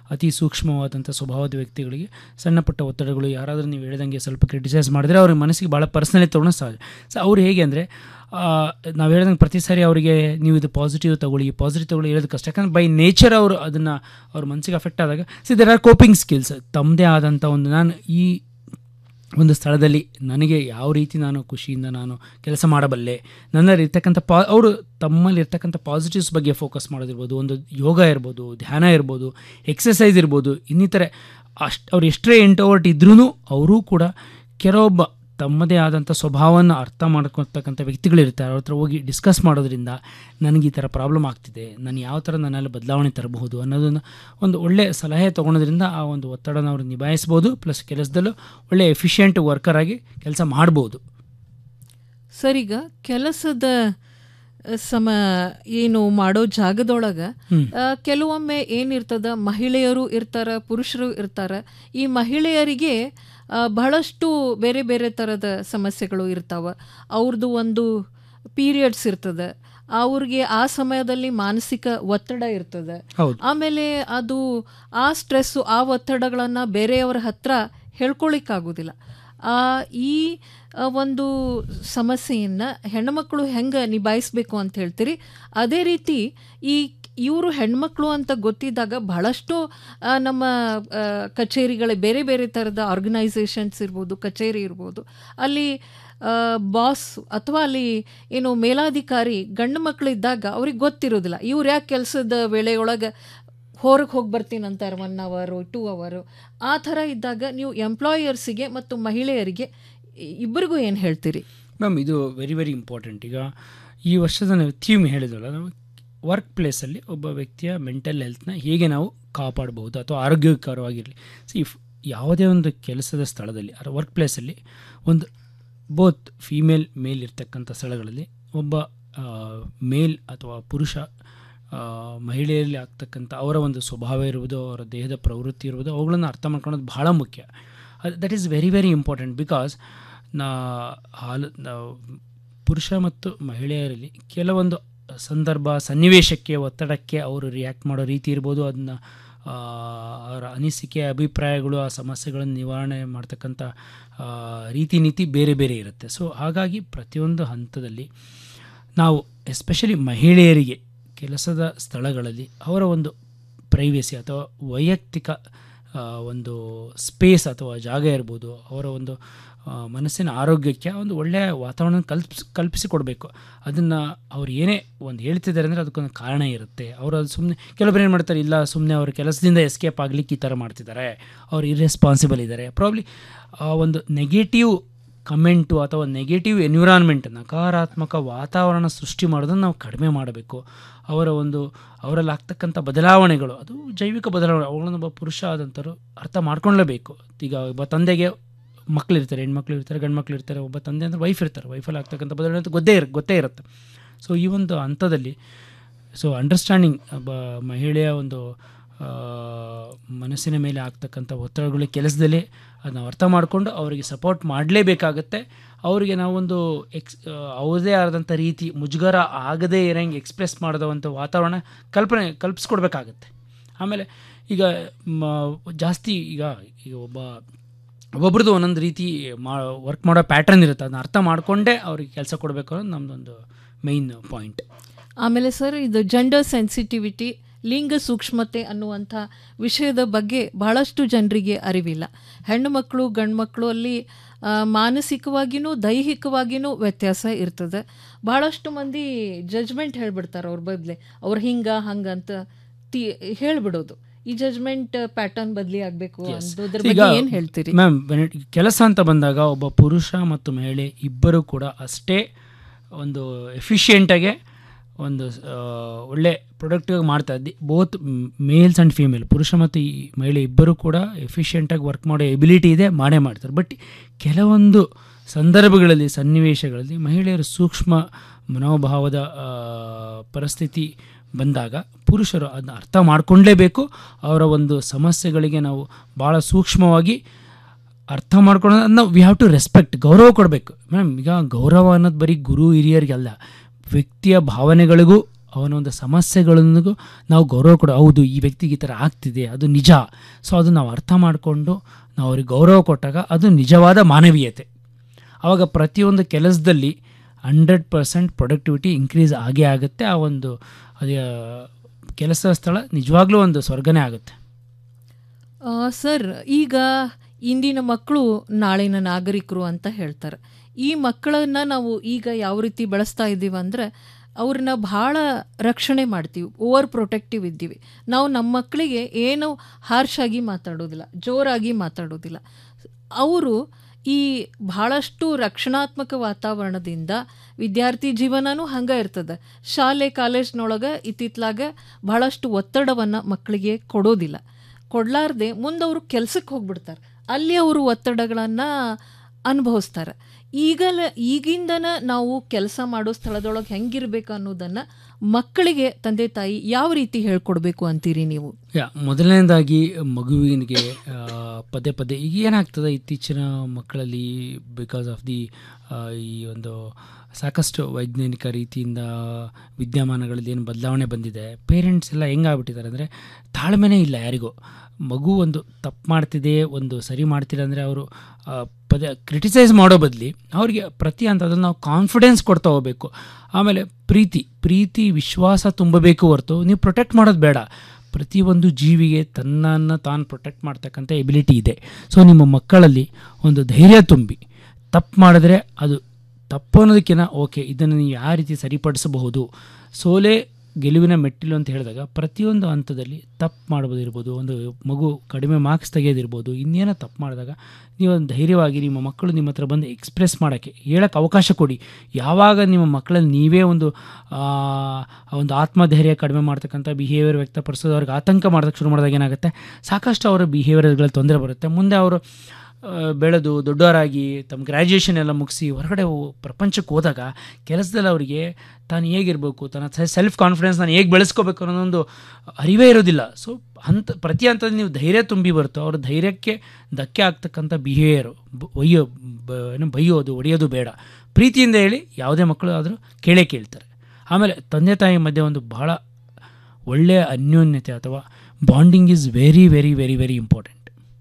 Speaker 1: ಅತಿ ಸೂಕ್ಷ್ಮವಾದಂಥ ಸ್ವಭಾವದ ವ್ಯಕ್ತಿಗಳಿಗೆ ಸಣ್ಣ ಪುಟ್ಟ ಒತ್ತಡಗಳು ಯಾರಾದರೂ ನೀವು ಹೇಳಿದಂಗೆ ಸ್ವಲ್ಪ ಕ್ರಿಟಿಸೈಸ್ ಮಾಡಿದ್ರೆ ಅವ್ರಿಗೆ ಮನಸ್ಸಿಗೆ ಭಾಳ ಪರ್ಸ್ನಲಿ ತೊಗೊಳೋ ಸಹಜ ಸೊ ಅವ್ರು ಹೇಗೆ ಅಂದರೆ ನಾವು ಹೇಳ್ದಂಗೆ ಪ್ರತಿ ಸಾರಿ ಅವರಿಗೆ ನೀವು ಇದು ಪಾಸಿಟಿವ್ ತಗೊಳ್ಳಿ ಪಾಸಿಟಿವ್ ತಗೊಳ್ಳಿ ಹೇಳೋದು ಕಷ್ಟ ಯಾಕಂದ್ರೆ ಬೈ ನೇಚರ್ ಅವರು ಅದನ್ನು ಅವ್ರ ಮನಸ್ಸಿಗೆ ಅಫೆಕ್ಟ್ ಆದಾಗ see there are coping skills ತಮ್ಮದೇ ಆದಂಥ ಒಂದು ನಾನು ಈ ಒಂದು ಸ್ಥಳದಲ್ಲಿ ನನಗೆ ಯಾವ ರೀತಿ ನಾನು ಖುಷಿಯಿಂದ ನಾನು ಕೆಲಸ ಮಾಡಬಲ್ಲೆ ನನ್ನಲ್ಲಿ ಇರ್ತಕ್ಕಂಥ ಪಾ ಅವರು ತಮ್ಮಲ್ಲಿ ಇರ್ತಕ್ಕಂಥ ಪಾಸಿಟಿವ್ಸ್ ಬಗ್ಗೆ ಫೋಕಸ್ ಮಾಡೋದಿರ್ಬೋದು ಒಂದು ಯೋಗ ಇರ್ಬೋದು ಧ್ಯಾನ ಇರ್ಬೋದು ಎಕ್ಸಸೈಸ್ ಇರ್ಬೋದು ಇನ್ನಿತರೆ ಅಷ್ಟು ಅವ್ರು ಎಷ್ಟೇ ಇಂಟೋವರ್ಟ್ ಇದ್ರೂ ಅವರೂ ಕೂಡ ಕೆಲವೊಬ್ಬ ತಮ್ಮದೇ ಆದಂಥ ಸ್ವಭಾವವನ್ನು ಅರ್ಥ ಮಾಡ್ಕೊಳ್ತಕ್ಕಂಥ ವ್ಯಕ್ತಿಗಳಿರ್ತಾರೆ ಅವ್ರ ಹತ್ರ ಹೋಗಿ ಡಿಸ್ಕಸ್ ಮಾಡೋದ್ರಿಂದ ನನಗೆ ಈ ಥರ ಪ್ರಾಬ್ಲಮ್ ಆಗ್ತಿದೆ ನಾನು ಯಾವ ಥರ ನನ್ನಲ್ಲಿ ಬದಲಾವಣೆ ತರಬಹುದು ಅನ್ನೋದನ್ನು ಒಂದು ಒಳ್ಳೆ ಸಲಹೆ ತೊಗೊಳೋದ್ರಿಂದ ಆ ಒಂದು ಒತ್ತಡನ ಅವರು ನಿಭಾಯಿಸ್ಬೋದು ಪ್ಲಸ್ ಕೆಲಸದಲ್ಲೂ ಒಳ್ಳೆ ಎಫಿಷಿಯೆಂಟ್ ವರ್ಕರ್ ಆಗಿ ಕೆಲಸ ಮಾಡ್ಬೋದು
Speaker 26: ಸರಿಗ ಕೆಲಸದ ಅ, ಸಮ ಏನು ಮಾಡೋ ಜಾಗದೊಳಗೆ
Speaker 1: ಹ್ಮ್.
Speaker 26: ಕೆಲವೊಮ್ಮೆ ಏನಿರ್ತದ ಮಹಿಳೆಯರು ಇರ್ತಾರ ಪುರುಷರು ಇರ್ತಾರ ಈ ಮಹಿಳೆಯರಿಗೆ ಆ, ಬಹಳಷ್ಟು ಬೇರೆ ಬೇರೆ ಥರದ ಸಮಸ್ಯೆಗಳು ಇರ್ತಾವ ಅವ್ರದ್ದು ಒಂದು ಪೀರಿಯಡ್ಸ್ ಇರ್ತದೆ ಅವ್ರಿಗೆ ಆ ಸಮಯದಲ್ಲಿ ಮಾನಸಿಕ ಒತ್ತಡ ಇರ್ತದೆ
Speaker 1: ಹೌದು.
Speaker 26: ಆಮೇಲೆ ಅದು ಆ ಸ್ಟ್ರೆಸ್ಸು ಆ ಒತ್ತಡಗಳನ್ನು ಬೇರೆಯವರ ಹತ್ರ ಹೇಳ್ಕೊಳಿಕ್ಕಾಗೋದಿಲ್ಲ ಆ, ಈ ಆ, ಒಂದು ಸಮಸ್ಯೆಯನ್ನು ಹೆಣ್ಮಕ್ಳು ಹೆಂಗೆ ನಿಭಾಯಿಸ್ಬೇಕು ಅಂತ ಹೇಳ್ತೀರಿ ಅದೇ ರೀತಿ ಈ ಇವರು ಹೆಣ್ಮಕ್ಳು ಅಂತ ಗೊತ್ತಿದ್ದಾಗ ಬಹಳಷ್ಟು ಆ, ನಮ್ಮ ಆ, ಕಚೇರಿಗಳ ಬೇರೆ ಬೇರೆ ಥರದ ಆರ್ಗನೈಸೇಷನ್ಸ್ ಇರ್ಬೋದು ಕಚೇರಿ ಇರ್ಬೋದು ಅಲ್ಲಿ ಬಾಸ್ ಅಥವಾ ಅಲ್ಲಿ ಏನು ಮೇಲಾಧಿಕಾರಿ ಗಂಡು ಮಕ್ಕಳಿದ್ದಾಗ ಅವ್ರಿಗೆ ಗೊತ್ತಿರೋದಿಲ್ಲ ಇವ್ರು ಯಾಕೆ ಕೆಲಸದ ವೇಳೆಯೊಳಗೆ ಹೊರಗೆ ಹೋಗಿ ಬರ್ತೀನಿ ಅಂತಾರೆ ಒನ್ ಅವರು ಟೂ ಅವರು ಆ ಥರ ಇದ್ದಾಗ ನೀವು ಎಂಪ್ಲಾಯರ್ಸಿಗೆ ಮತ್ತು ಮಹಿಳೆಯರಿಗೆ ಇ- ಇಬ್ಬರಿಗೂ ಏನು ಹೇಳ್ತೀರಿ
Speaker 1: ಮ್ಯಾಮ್ ಇದು ವೆರಿ ವೆರಿ ಇಂಪಾರ್ಟೆಂಟ್ ಈಗ ಈ ವರ್ಷದ ನಾವು ಥೀಮ್ ಹೇಳಿದ್ವಲ್ಲ ನಾವು ವರ್ಕ್ ಪ್ಲೇಸಲ್ಲಿ ಒಬ್ಬ ವ್ಯಕ್ತಿಯ ಮೆಂಟಲ್ ಹೆಲ್ತ್ನ ಹೇಗೆ ನಾವು ಕಾಪಾಡಬಹುದು ಅಥವಾ ಆರೋಗ್ಯಕರವಾಗಿರಲಿ ಸಿ ಇಫ್ ಯಾವುದೇ ಒಂದು ಕೆಲಸದ ಸ್ಥಳದಲ್ಲಿ ಅಥವಾ ವರ್ಕ್ ಪ್ಲೇಸಲ್ಲಿ ಒಂದು ಬೋತ್ ಫೀಮೇಲ್ ಮೇಲ್ ಇರ್ತಕ್ಕಂಥ ಸ್ಥಳಗಳಲ್ಲಿ ಒಬ್ಬ ಮೇಲ್ ಅಥವಾ ಪುರುಷ ಆ, ಮಹಿಳೆಯರಲ್ಲಿ ಆಗ್ತಕ್ಕಂಥ ಅವರ ಒಂದು ಸ್ವಭಾವ ಇರುವುದು ಅವರ ದೇಹದ ಪ್ರವೃತ್ತಿ ಇರುವುದು ಅವುಗಳನ್ನು ಅರ್ಥ ಮಾಡ್ಕೊಳ್ಳೋದು ಬಹಳ ಮುಖ್ಯ that is very very important because ನಾ ಹಾಲು ನಾವು ಪುರುಷ ಮತ್ತು ಮಹಿಳೆಯರಲ್ಲಿ ಕೆಲವೊಂದು ಸಂದರ್ಭ ಸನ್ನಿವೇಶಕ್ಕೆ ಒತ್ತಡಕ್ಕೆ ಅವರು ರಿಯಾಕ್ಟ್ ಮಾಡೋ ರೀತಿ ಇರ್ಬೋದು ಅದನ್ನ ಆ, ಅವರ ಅನಿಸಿಕೆ ಅಭಿಪ್ರಾಯಗಳು ಆ ಸಮಸ್ಯೆಗಳನ್ನು ನಿವಾರಣೆ ಮಾಡ್ತಕ್ಕಂಥ ಆ, ರೀತಿ ನೀತಿ ಬೇರೆ ಬೇರೆ ಇರುತ್ತೆ ಸೊ ಹಾಗಾಗಿ ಪ್ರತಿಯೊಂದು ಹಂತದಲ್ಲಿ ನಾವು ಎಸ್ಪೆಷಲಿ ಮಹಿಳೆಯರಿಗೆ ಕೆಲಸದ ಸ್ಥಳಗಳಲ್ಲಿ ಅವರ ಒಂದು ಪ್ರೈವೇಸಿ ಅಥವಾ ವೈಯಕ್ತಿಕ ಆ, ಒಂದು ಸ್ಪೇಸ್ ಅಥವಾ ಜಾಗ ಇರ್ಬೋದು ಅವರ ಒಂದು ಆ, ಮನಸ್ಸಿನ ಆರೋಗ್ಯಕ್ಕೆ ಒಂದು ಒಳ್ಳೆಯ ವಾತಾವರಣ ಕಲ್ಪಿಸ್ ಕಲ್ಪಿಸಿಕೊಡ್ಬೇಕು ಅದನ್ನು ಅವ್ರು ಏನೇ ಒಂದು ಹೇಳ್ತಿದ್ದಾರೆ ಅಂದರೆ ಅದಕ್ಕೊಂದು ಕಾರಣ ಇರುತ್ತೆ ಅವರು ಅದು ಸುಮ್ಮನೆ ಕೆಲವೊಬ್ರು ಏನು ಮಾಡ್ತಾರೆ ಇಲ್ಲ ಸುಮ್ಮನೆ ಅವ್ರ ಕೆಲಸದಿಂದ ಎಸ್ಕೇಪ್ ಆಗಲಿಕ್ಕೆ ಈ ಥರ ಮಾಡ್ತಿದ್ದಾರೆ ಅವ್ರು ಇರ್ರೆಸ್ಪಾನ್ಸಿಬಲ್ ಇದ್ದಾರೆ ಪ್ರಾಬ್ಲಿ ಆ ಒಂದು ನೆಗೆಟಿವ್ ಕಮೆಂಟು ಅಥವಾ ನೆಗೆಟಿವ್ ಎನ್ವಿರಾನ್ಮೆಂಟ್ ನಕಾರಾತ್ಮಕ ವಾತಾವರಣ ಸೃಷ್ಟಿ ಮಾಡೋದನ್ನು ನಾವು ಕಡಿಮೆ ಮಾಡಬೇಕು ಅವರ ಒಂದು ಅವರಲ್ಲಿ ಆಗ್ತಕ್ಕಂಥ ಬದಲಾವಣೆಗಳು ಅದು ಜೈವಿಕ ಬದಲಾವಣೆ ಅವುಗಳನ್ನು ಒಬ್ಬ ಪುರುಷ ಆದಂಥವ್ರು ಅರ್ಥ ಮಾಡ್ಕೊಳ್ಳೇಬೇಕು ಈಗ ಒಬ್ಬ ತಂದೆಗೆ ಮಕ್ಕಳಿರ್ತಾರೆ ಹೆಣ್ಮಕ್ಳು ಇರ್ತಾರೆ ಗಂಡು ಮಕ್ಳು ಇರ್ತಾರೆ ಒಬ್ಬ ತಂದೆ ಅಂದರೆ ವೈಫ್ ಇರ್ತಾರೆ ವೈಫಲ್ಲಿ ಆಗ್ತಕ್ಕಂಥ ಬದಲಾವಣೆ ಅಂತ ಗೊತ್ತೇ ಇರ ಗೊತ್ತೇ ಇರುತ್ತೆ ಸೊ ಈ ಒಂದು ಹಂತದಲ್ಲಿ ಸೊ ಅಂಡರ್ಸ್ಟ್ಯಾಂಡಿಂಗ್ ಒಬ್ಬ ಮಹಿಳೆಯ ಒಂದು ಆ, ಮನಸ್ಸಿನ ಮೇಲೆ ಆಗ್ತಕ್ಕಂಥ ಒತ್ತಡಗಳು ಕೆಲಸದಲ್ಲಿ ಅದನ್ನ ಅರ್ಥ ಮಾಡಿಕೊಂಡು ಅವರಿಗೆ ಸಪೋರ್ಟ್ ಮಾಡಲೇಬೇಕಾಗತ್ತೆ ಅವರಿಗೆ ನಾವೊಂದು ಎಕ್ಸ್ ಅವ್ರದೇ ಆದಂಥ ರೀತಿ ಮುಜುಗರ ಆಗದೇ ಇರೋಂಗೆ ಎಕ್ಸ್ಪ್ರೆಸ್ ಮಾಡೋದಂಥ ವಾತಾವರಣ ಕಲ್ಪನೆ ಕಲ್ಪಿಸ್ಕೊಡ್ಬೇಕಾಗತ್ತೆ ಆಮೇಲೆ ಈಗ ಮ- ಜಾಸ್ತಿ ಈಗ ಈಗ ಒಬ್ಬ ಒಬ್ಬೊಬ್ರದ್ದು ಒಂದೊಂದು ರೀತಿ ಮಾ ವರ್ಕ್ ಮಾಡೋ ಪ್ಯಾಟ್ರನ್ ಇರುತ್ತೆ ಅದನ್ನ ಅರ್ಥ ಮಾಡಿಕೊಂಡೇ ಅವ್ರಿಗೆ ಕೆಲಸ ಕೊಡಬೇಕು ಅನ್ನೋದು ನಮ್ಮದೊಂದು ಮೇಯ್ನ್ ಪಾಯಿಂಟ್
Speaker 26: ಆಮೇಲೆ ಸರ್ ಇದು ಜೆಂಡರ್ ಸೆನ್ಸಿಟಿವಿಟಿ ಲಿಂಗ ಸೂಕ್ಷ್ಮತೆ ಅನ್ನುವಂಥ ವಿಷಯದ ಬಗ್ಗೆ ಬಹಳಷ್ಟು ಜನರಿಗೆ ಅರಿವಿಲ್ಲ ಹೆಣ್ಣು ಮಕ್ಕಳು ಗಂಡು ಮಕ್ಕಳು ಅಲ್ಲಿ ಆ, ಮಾನಸಿಕವಾಗಿಯೂ ದೈಹಿಕವಾಗಿಯೂ ವ್ಯತ್ಯಾಸ ಇರ್ತದೆ ಬಹಳಷ್ಟು ಮಂದಿ ಜಜ್ಮೆಂಟ್ ಹೇಳ್ಬಿಡ್ತಾರೆ ಅವ್ರ ಬದಲೆ ಅವ್ರು ಹಿಂಗ ಹಂಗಂತ ತಿ ಹೇಳ್ಬಿಡೋದು ಈ ಜಜ್ಮೆಂಟ್ ಪ್ಯಾಟರ್ನ್ ಬದಲಿ ಆಗಬೇಕು ಅನ್ನೋದ್ರ
Speaker 1: ಈಗ
Speaker 26: ಬಗ್ಗೆ ಏನು ಹೇಳ್ತೀರಿ
Speaker 1: ಮ್ಯಾಮ್ ಕೆಲಸ ಅಂತ ಬಂದಾಗ ಒಬ್ಬ ಪುರುಷ ಮತ್ತು ಮಹಿಳೆ ಇಬ್ಬರು ಕೂಡ ಅಷ್ಟೇ ಒಂದು ಎಫಿಷಿಯೆಂಟಾಗೆ ಒಂದು ಆ, ಒಳ್ಳೆ ಪ್ರೊಡಕ್ಟಿವ್ ಮಾಡ್ತಾ ಇದ್ದಿ ಬೋತ್ ಮೇಲ್ಸ್ ಆ್ಯಂಡ್ ಫೀಮೇಲ್ ಪುರುಷ ಮತ್ತು ಈ ಮಹಿಳೆ ಇಬ್ಬರು ಕೂಡ ಎಫಿಷಿಯೆಂಟಾಗಿ ವರ್ಕ್ ಮಾಡೋ ಎಬಿಲಿಟಿ ಇದೆ ಮಾಡೇ ಮಾಡ್ತಾರೆ ಬಟ್ ಕೆಲವೊಂದು ಸಂದರ್ಭಗಳಲ್ಲಿ ಸನ್ನಿವೇಶಗಳಲ್ಲಿ ಮಹಿಳೆಯರು ಸೂಕ್ಷ್ಮ ಮನೋಭಾವದ ಆ, ಪರಿಸ್ಥಿತಿ ಬಂದಾಗ ಪುರುಷರು ಅದನ್ನ ಅರ್ಥ ಮಾಡ್ಕೊಳ್ಳೇಬೇಕು ಅವರ ಒಂದು ಸಮಸ್ಯೆಗಳಿಗೆ ನಾವು ಭಾಳ ಸೂಕ್ಷ್ಮವಾಗಿ ಅರ್ಥ ಮಾಡ್ಕೊಳ್ಳೋದು ಅದನ್ನ ವಿ ಹ್ಯಾವ್ ಟು ರೆಸ್ಪೆಕ್ಟ್ ಗೌರವ ಕೊಡಬೇಕು ಮ್ಯಾಮ್ ಈಗ ಗೌರವ ಅನ್ನೋದು ಬರೀ ಗುರು ಹಿರಿಯರಿಗಲ್ಲ ವ್ಯಕ್ತಿಯ ಭಾವನೆಗಳಿಗೂ ಅವನ ಒಂದು ಸಮಸ್ಯೆಗಳನ್ನು ನಾವು ಗೌರವ ಕೊಡೋ ಹೌದು ಈ ವ್ಯಕ್ತಿಗೆ ಈ ಥರ ಆಗ್ತಿದೆ ಅದು ನಿಜ ಸೊ ಅದು ನಾವು ಅರ್ಥ ಮಾಡಿಕೊಂಡು ನಾವು ಅವ್ರಿಗೆ ಗೌರವ ಕೊಟ್ಟಾಗ ಅದು ನಿಜವಾದ ಮಾನವೀಯತೆ ಆವಾಗ ಪ್ರತಿಯೊಂದು ಕೆಲಸದಲ್ಲಿ ಹಂಡ್ರೆಡ್ ಪರ್ಸೆಂಟ್ ಪ್ರೊಡಕ್ಟಿವಿಟಿ ಇನ್ಕ್ರೀಸ್ ಆಗೇ ಆಗುತ್ತೆ ಆ ಒಂದು ಅದೇ ಕೆಲಸ ಸ್ಥಳ ನಿಜವಾಗ್ಲೂ ಒಂದು ಸ್ವರ್ಗನೇ ಆಗುತ್ತೆ
Speaker 26: ಆ, ಸರ್ ಈಗ ಇಂದಿನ ಮಕ್ಕಳು ನಾಳಿನ ನಾಗರಿಕರು ಅಂತ ಹೇಳ್ತಾರೆ ಈ ಮಕ್ಕಳನ್ನ ನಾವು ಈಗ ಯಾವ ರೀತಿ ಬೆಳೆಸ್ತಾ ಇದ್ದೀವಿ ಅಂದರೆ ಅವ್ರನ್ನ ಭಾಳ ರಕ್ಷಣೆ ಮಾಡ್ತೀವಿ ಓವರ್ ಪ್ರೊಟೆಕ್ಟಿವ್ ಇದ್ದೀವಿ ನಾವು ನಮ್ಮ ಮಕ್ಕಳಿಗೆ ಏನು ಹಾರ್ಶ್ ಆಗಿ ಮಾತಾಡೋದಿಲ್ಲ ಜೋರಾಗಿ ಮಾತಾಡೋದಿಲ್ಲ ಅವರು ಈ ಬಹಳಷ್ಟು ರಕ್ಷಣಾತ್ಮಕ ವಾತಾವರಣದಿಂದ ವಿದ್ಯಾರ್ಥಿ ಜೀವನನೂ ಹಂಗೆ ಇರ್ತದೆ ಶಾಲೆ ಕಾಲೇಜ್ನೊಳಗೆ ಇತ್ತಿತ್ಲಾಗ ಬಹಳಷ್ಟು ಒತ್ತಡವನ್ನು ಮಕ್ಕಳಿಗೆ ಕೊಡೋದಿಲ್ಲ ಕೊಡ್ಲಾರ್ದೆ ಮುಂದೆ ಅವರು ಕೆಲ್ಸಕ್ಕೆ ಹೋಗ್ಬಿಡ್ತಾರೆ ಅಲ್ಲಿ ಅವರು ಒತ್ತಡಗಳನ್ನು ಅನುಭವಿಸ್ತಾರೆ ಈಗಲ ಈಗಿಂದನ ನಾವು ಕೆಲಸ ಮಾಡೋ ಸ್ಥಳದೊಳಗೆ ಹೆಂಗಿರ್ಬೇಕು ಅನ್ನೋದನ್ನು ಮಕ್ಕಳಿಗೆ ತಂದೆ ತಾಯಿ ಯಾವ ರೀತಿ ಹೇಳ್ಕೊಡ್ಬೇಕು ಅಂತೀರಿ ನೀವು
Speaker 1: ಯಾ ಮೊದಲನೇದಾಗಿ ಮಗುವಿನಿಗೆ ಆ, ಪದೇ ಪದೇ ಈಗ ಏನಾಗ್ತದೆ ಇತ್ತೀಚಿನ ಮಕ್ಕಳಲ್ಲಿ ಬಿಕಾಸ್ ಆಫ್ ದಿ ಈ ಒಂದು ಸಾಕಷ್ಟು ವೈಜ್ಞಾನಿಕ ರೀತಿಯಿಂದ ವಿದ್ಯಮಾನಗಳಲ್ಲಿ ಏನು ಬದಲಾವಣೆ ಬಂದಿದೆ ಪೇರೆಂಟ್ಸ್ ಎಲ್ಲ ಹೆಂಗಾಗ್ಬಿಟ್ಟಿದ್ದಾರೆ ಅಂದರೆ ತಾಳ್ಮೆನೇ ಇಲ್ಲ ಯಾರಿಗೂ ಮಗು ಒಂದು ತಪ್ಪು ಮಾಡ್ತಿದೆ ಒಂದು ಸರಿ ಮಾಡ್ತಿಲ್ಲ ಅಂದರೆ ಅವರು ಪದೇ ಕ್ರಿಟಿಸೈಸ್ ಮಾಡೋ ಬದಲಿ ಅವ್ರಿಗೆ ಪ್ರತಿ ಹಂತದಲ್ಲಿ ನಾವು ಕಾನ್ಫಿಡೆನ್ಸ್ ಕೊಡ್ತಾ ಹೋಗಬೇಕು ಆಮೇಲೆ ಪ್ರೀತಿ ಪ್ರೀತಿ ವಿಶ್ವಾಸ ತುಂಬಬೇಕು ಹೊರತು ನೀವು ಪ್ರೊಟೆಕ್ಟ್ ಮಾಡೋದು ಬೇಡ ಪ್ರತಿಯೊಂದು ಜೀವಿಗೆ ತನ್ನನ್ನು ತಾನು ಪ್ರೊಟೆಕ್ಟ್ ಮಾಡ್ತಕ್ಕಂಥ ಎಬಿಲಿಟಿ ಇದೆ ಸೊ ನಿಮ್ಮ ಮಕ್ಕಳಲ್ಲಿ ಒಂದು ಧೈರ್ಯ ತುಂಬಿ ತಪ್ಪು ಮಾಡಿದ್ರೆ ಅದು ತಪ್ಪು ಅನ್ನೋದಕ್ಕಿಂತ ಓಕೆ ಇದನ್ನು ನೀವು ಯಾವ ರೀತಿ ಸರಿಪಡಿಸಬಹುದು ಸೋಲೆ ಗೆಲುವಿನ ಮೆಟ್ಟಿಲು ಅಂತ ಹೇಳಿದಾಗ ಪ್ರತಿಯೊಂದು ಹಂತದಲ್ಲಿ ತಪ್ಪು ಮಾಡ್ಬೋದಿರ್ಬೋದು ಒಂದು ಮಗು ಕಡಿಮೆ ಮಾರ್ಕ್ಸ್ ತೆಗೆಯೋದಿರ್ಬೋದು ಇನ್ನೇನೋ ತಪ್ಪು ಮಾಡಿದಾಗ ನೀವು ಒಂದು ಧೈರ್ಯವಾಗಿ ನಿಮ್ಮ ಮಕ್ಕಳು ನಿಮ್ಮ ಹತ್ರ ಬಂದು ಎಕ್ಸ್ಪ್ರೆಸ್ ಮಾಡೋಕ್ಕೆ ಹೇಳೋಕ್ಕೆ ಅವಕಾಶ ಕೊಡಿ ಯಾವಾಗ ನಿಮ್ಮ ಮಕ್ಕಳಲ್ಲಿ ನೀವೇ ಒಂದು ಆ, ಒಂದು ಆತ್ಮಧೈರ್ಯ ಕಡಿಮೆ ಮಾಡ್ತಕ್ಕಂಥ ಬಿಹೇವಿಯರ್ ವ್ಯಕ್ತಪಡಿಸೋದು ಅವ್ರಿಗೆ ಆತಂಕ ಮಾಡೋದಕ್ಕೆ ಶುರು ಮಾಡಿದಾಗ ಏನಾಗುತ್ತೆ ಸಾಕಷ್ಟು ಅವರ ಬಿಹೇವಿಯರ್ಗಳಲ್ಲಿ ತೊಂದರೆ ಬರುತ್ತೆ ಮುಂದೆ ಅವರು ಆ, ಬೆಳೆದು ದೊಡ್ಡವರಾಗಿ ತಮ್ಮ ಗ್ರ್ಯಾಜುಯೇಷನ್ ಎಲ್ಲ ಮುಗಿಸಿ ಹೊರಗಡೆ ಹೋ- ಪ್ರಪಂಚಕ್ಕೆ ಹೋದಾಗ ಕೆಲಸದಲ್ಲಿ ಅವರಿಗೆ ತಾನು ಹೇಗಿರಬೇಕು ತನ್ನ ಸೆಲ್ಫ್ ಕಾನ್ಫಿಡೆನ್ಸ್ ನಾನು ಹೇಗೆ ಬೆಳೆಸ್ಕೋಬೇಕು ಅನ್ನೋದೊಂದು ಅರಿವೇ ಇರೋದಿಲ್ಲ ಸೊ ಹಂತ ಪ್ರತಿ ಹಂತದಲ್ಲಿ ನೀವು ಧೈರ್ಯ ತುಂಬಿ ಬರುತ್ತೋ ಅವ್ರ ಧೈರ್ಯಕ್ಕೆ ಧಕ್ಕೆ ಆಗ್ತಕ್ಕಂಥ ಬಿಹೇವಿಯರು ಒಯ್ಯೋ ಬ- ಏನು ಬೈಯೋದು ಹೊಡೆಯೋದು ಬೇಡ ಪ್ರೀತಿಯಿಂದ ಹೇಳಿ ಯಾವುದೇ ಮಕ್ಕಳು ಆದರೂ ಕೇಳೇ ಕೇಳ್ತಾರೆ ಆಮೇಲೆ ತಂದೆ ತಾಯಿ ಮಧ್ಯೆ ಒಂದು ಬಹಳ ಒಳ್ಳೆಯ ಅನ್ಯೋನ್ಯತೆ ಅಥವಾ bonding is very very very very important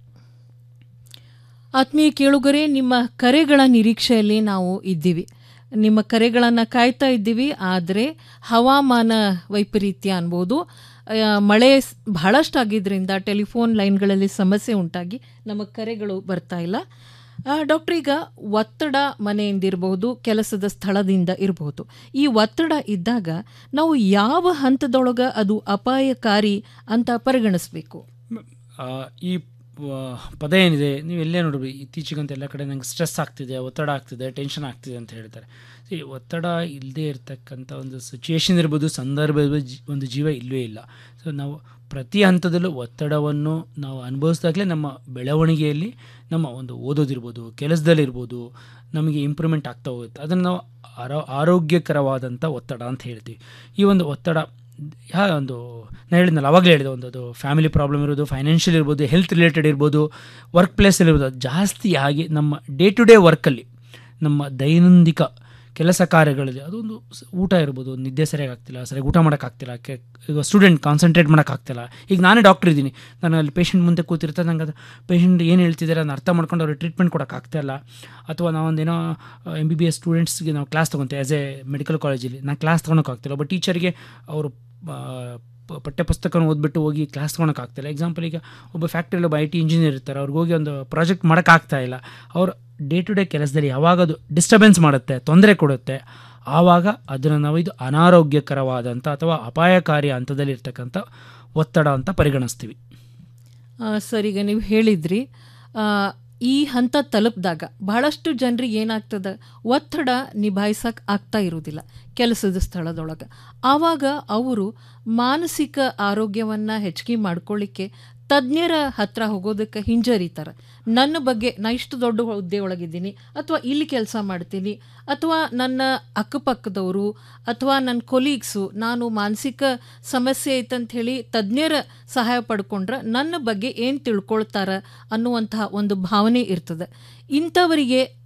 Speaker 26: ಆತ್ಮೀಯ ಕೇಳುಗರೆ ನಿಮ್ಮ ಕರೆಗಳ ನಿರೀಕ್ಷೆಯಲ್ಲಿ ನಾವು ಇದ್ದೀವಿ ನಿಮ್ಮ ಕರೆಗಳನ್ನು ಕಾಯ್ತಾ ಇದ್ದೀವಿ ಆದರೆ ಹವಾಮಾನ ವೈಪರೀತ್ಯ ಅನ್ಬೋದು ಆ, ಮಳೆ ಸ್- ಬಹಳಷ್ಟು ಆಗಿದ್ದರಿಂದ ಟೆಲಿಫೋನ್ ಲೈನ್ಗಳಲ್ಲಿ ಸಮಸ್ಯೆ ಉಂಟಾಗಿ ನಮ್ಮ ಕರೆಗಳು ಬರ್ತಾ ಇಲ್ಲ ಆ, ಡಾಕ್ಟರ್ ಈಗ ಒತ್ತಡ ಮನೆಯಿಂದಿರಬಹುದು ಕೆಲಸದ ಸ್ಥಳದಿಂದ ಇರಬಹುದು ಈ ಒತ್ತಡ ಇದ್ದಾಗ ನಾವು ಯಾವ ಹಂತದೊಳಗೆ ಅದು ಅಪಾಯಕಾರಿ ಅಂತ ಪರಿಗಣಿಸಬೇಕು
Speaker 1: ಆ, ಈ ಆ, ಪದ ಏನಿದೆ ನೀವು ಎಲ್ಲೇ ನೋಡ್ರಿ ಇತ್ತೀಚೆಗಂತ ಎಲ್ಲ ಕಡೆ ನಂಗೆ ಸ್ಟ್ರೆಸ್ ಆಗ್ತಿದೆ ಒತ್ತಡ ಆಗ್ತಿದೆ ಟೆನ್ಷನ್ ಆಗ್ತಿದೆ ಅಂತ ಹೇಳ್ತಾರೆ ಈ ಒತ್ತಡ ಇಲ್ಲದೆ ಇರತಕ್ಕಂಥ ಒಂದು ಸಿಚುಯೇಷನ್ ಇರ್ಬೋದು ಸಂದರ್ಭ ಇರ್ಬೋದು, ಜಿ- ಒಂದು ಜೀವ ಇಲ್ಲವೇ ಇಲ್ಲ ಸೊ ನಾವು ಪ್ರತಿ ಹಂತದಲ್ಲೂ ಒತ್ತಡವನ್ನು ನಾವು ಅನುಭವಿಸಿದಾಗಲೇ ನಮ್ಮ ಬೆಳವಣಿಗೆಯಲ್ಲಿ ನಮ್ಮ ಒಂದು ಓದೋದಿರ್ಬೋದು ಕೆಲಸದಲ್ಲಿರ್ಬೋದು ನಮಗೆ ಇಂಪ್ರೂವ್ಮೆಂಟ್ ಆಗ್ತಾ ಹೋಗುತ್ತೆ ಅದನ್ನು ನಾವು ಆರೋ ಆರೋಗ್ಯಕರವಾದಂಥ ಒತ್ತಡ ಅಂತ ಹೇಳ್ತೀವಿ ಈ ಒಂದು ಒತ್ತಡ ಯಾ ಒಂದು ನಾನು ಹೇಳಿದ್ನಲ್ಲ ಅವಾಗಲೇ ಹೇಳಿದೆ ಒಂದು ಅದು ಫ್ಯಾಮಿಲಿ ಪ್ರಾಬ್ಲಮ್ ಇರ್ಬೋದು ಫೈನಾನ್ಷಿಯಲ್ ಇರ್ಬೋದು ಹೆಲ್ತ್ ರಿಲೇಟೆಡ್ ಇರ್ಬೋದು ವರ್ಕ್ ಪ್ಲೇಸಲ್ಲಿ ಇರ್ಬೋದು ಅದು ಜಾಸ್ತಿ ಆಗಿ ನಮ್ಮ ಡೇ ಟು ಡೇ ವರ್ಕಲ್ಲಿ ನಮ್ಮ ದೈನಂದಿಕ ಕೆಲಸ ಕಾರ್ಯಗಳಲ್ಲಿ ಅದೊಂದು ಸ- ಊಟ ಇರ್ಬೋದು ನಿದ್ದೆ ಸರಿಯಾಗಿ ಆಗ್ತಿಲ್ಲ ಸರಿಯಾಗಿ ಊಟ ಮಾಡೋಕ್ಕಾಗ್ತಿಲ್ಲ ಕೆ ಈಗ ಸ್ಟೂಡೆಂಟ್ ಕಾನ್ಸಂಟ್ರೇಟ್ ಮಾಡೋಕ್ಕಾಗ್ತಿಲ್ಲ ಈಗ ನಾನೇ ಡಾಕ್ಟರ್ ಇದ್ದೀನಿ ನಾನು ಅಲ್ಲಿ ಪೇಷಂಟ್ ಮುಂದೆ ಕೂತಿರ್ತಾರೆ ನಂಗೆ ಅದು ಪೇಷಂಟ್ ಏನು ಹೇಳ್ತಿದ್ದಾರೆ ಅದನ್ನ ಅರ್ಥ ಮಾಡ್ಕೊಂಡು ಅವ್ರಿಗೆ ಟ್ರೀಟ್ಮೆಂಟ್ ಕೊಡೋಕ್ಕಾಗ್ತಾ ಇಲ್ಲ ಅಥವಾ ನಾವೊಂದೇನೋ ಎಮ್ ಬಿ ಬಿ ಎಸ್ ಸ್ಟೂಡೆಂಟ್ಸ್ಗೆ ನಾವು ಕ್ಲಾಸ್ ತೊಗೊತೀವಿ ಆ್ಯಸ್ ಎ ಮೆಡಿಕಲ್ ಕಾಲೇಜಲ್ಲಿ ನಾನು ಕ್ಲಾಸ್ ತೊಗೊಳಕ್ಕಾಗ್ತಿಲ್ಲ ಒಬ್ಬ ಟೀಚರಿಗೆ ಅವರು ಪ- ಪಠ್ಯಪುಸ್ತಕನ ಓದ್ಬಿಟ್ಟು ಹೋಗಿ ಕ್ಲಾಸ್ ತೊಗೊಳಕ್ಕಾಗ್ತಿಲ್ಲ ಎಕ್ಸಾಂಪಲ್ ಈಗ ಒಬ್ಬ ಫ್ಯಾಕ್ಟ್ರಿಯಲ್ಲಿ ಒಬ್ಬ ಐ ಟಿ ಇಂಜಿನಿಯರ್ ಇರ್ತಾರೆ ಅವ್ರಿಗೆ ಹೋಗಿ ಒಂದು ಪ್ರಾಜೆಕ್ಟ್ ಮಾಡೋಕ್ಕಾಗ್ತಾ ಇಲ್ಲ ಅವ್ರು ಡೇ ಟು ಡೇ ಕೆಲಸದಲ್ಲಿ ಯಾವಾಗ ಅದು ಡಿಸ್ಟರ್ಬೆನ್ಸ್ ಮಾಡುತ್ತೆ ತೊಂದರೆ ಕೊಡುತ್ತೆ ಆವಾಗ ಅದನ್ನು ನಾವು ಇದು ಅನಾರೋಗ್ಯಕರವಾದಂಥ ಅಥವಾ ಅಪಾಯಕಾರಿ ಹಂತದಲ್ಲಿರ್ತಕ್ಕಂಥ ಒತ್ತಡ ಅಂತ ಪರಿಗಣಿಸ್ತೀವಿ
Speaker 26: ಆ, ಸರ್ ಈಗ ನೀವು ಹೇಳಿದ್ರಿ ಆ, ಈ ಹಂತ ತಲುಪಿದಾಗ ಬಹಳಷ್ಟು ಜನರಿಗೆ ಏನಾಗ್ತದೆ ಒತ್ತಡ ನಿಭಾಯಿಸಕ್ಕೆ ಆಗ್ತಾ ಇರೋದಿಲ್ಲ ಕೆಲಸದ ಸ್ಥಳದೊಳಗೆ ಆವಾಗ ಅವರು ಮಾನಸಿಕ ಆರೋಗ್ಯವನ್ನು ಹೆಚ್ಚಿಗೆ ಮಾಡ್ಕೊಳ್ಳಿಕ್ಕೆ ತಜ್ಞರ ಹತ್ರ ಹೋಗೋದಕ್ಕೆ ಹಿಂಜರಿತಾರೆ ನನ್ನ ಬಗ್ಗೆ ನಾ ಇಷ್ಟು ದೊಡ್ಡ ಹುದ್ದೆ ಒಳಗಿದ್ದೀನಿ ಅಥವಾ ಇಲ್ಲಿ ಕೆಲಸ ಮಾಡ್ತೀನಿ ಅಥವಾ ನನ್ನ ಅಕ್ಕಪಕ್ಕದವರು ಅಥವಾ ನನ್ನ ಕೊಲೀಗ್ಸು ನಾನು ಮಾನಸಿಕ ಸಮಸ್ಯೆ ಐತಂತ ಹೇಳಿ ತಜ್ಞರ ಸಹಾಯ ಪಡ್ಕೊಂಡ್ರೆ ನನ್ನ ಬಗ್ಗೆ ಏನು ತಿಳ್ಕೊಳ್ತಾರೆ ಅನ್ನುವಂತಹ ಒಂದು ಭಾವನೆ ಇರ್ತದೆ ಇಂಥವರಿಗೆ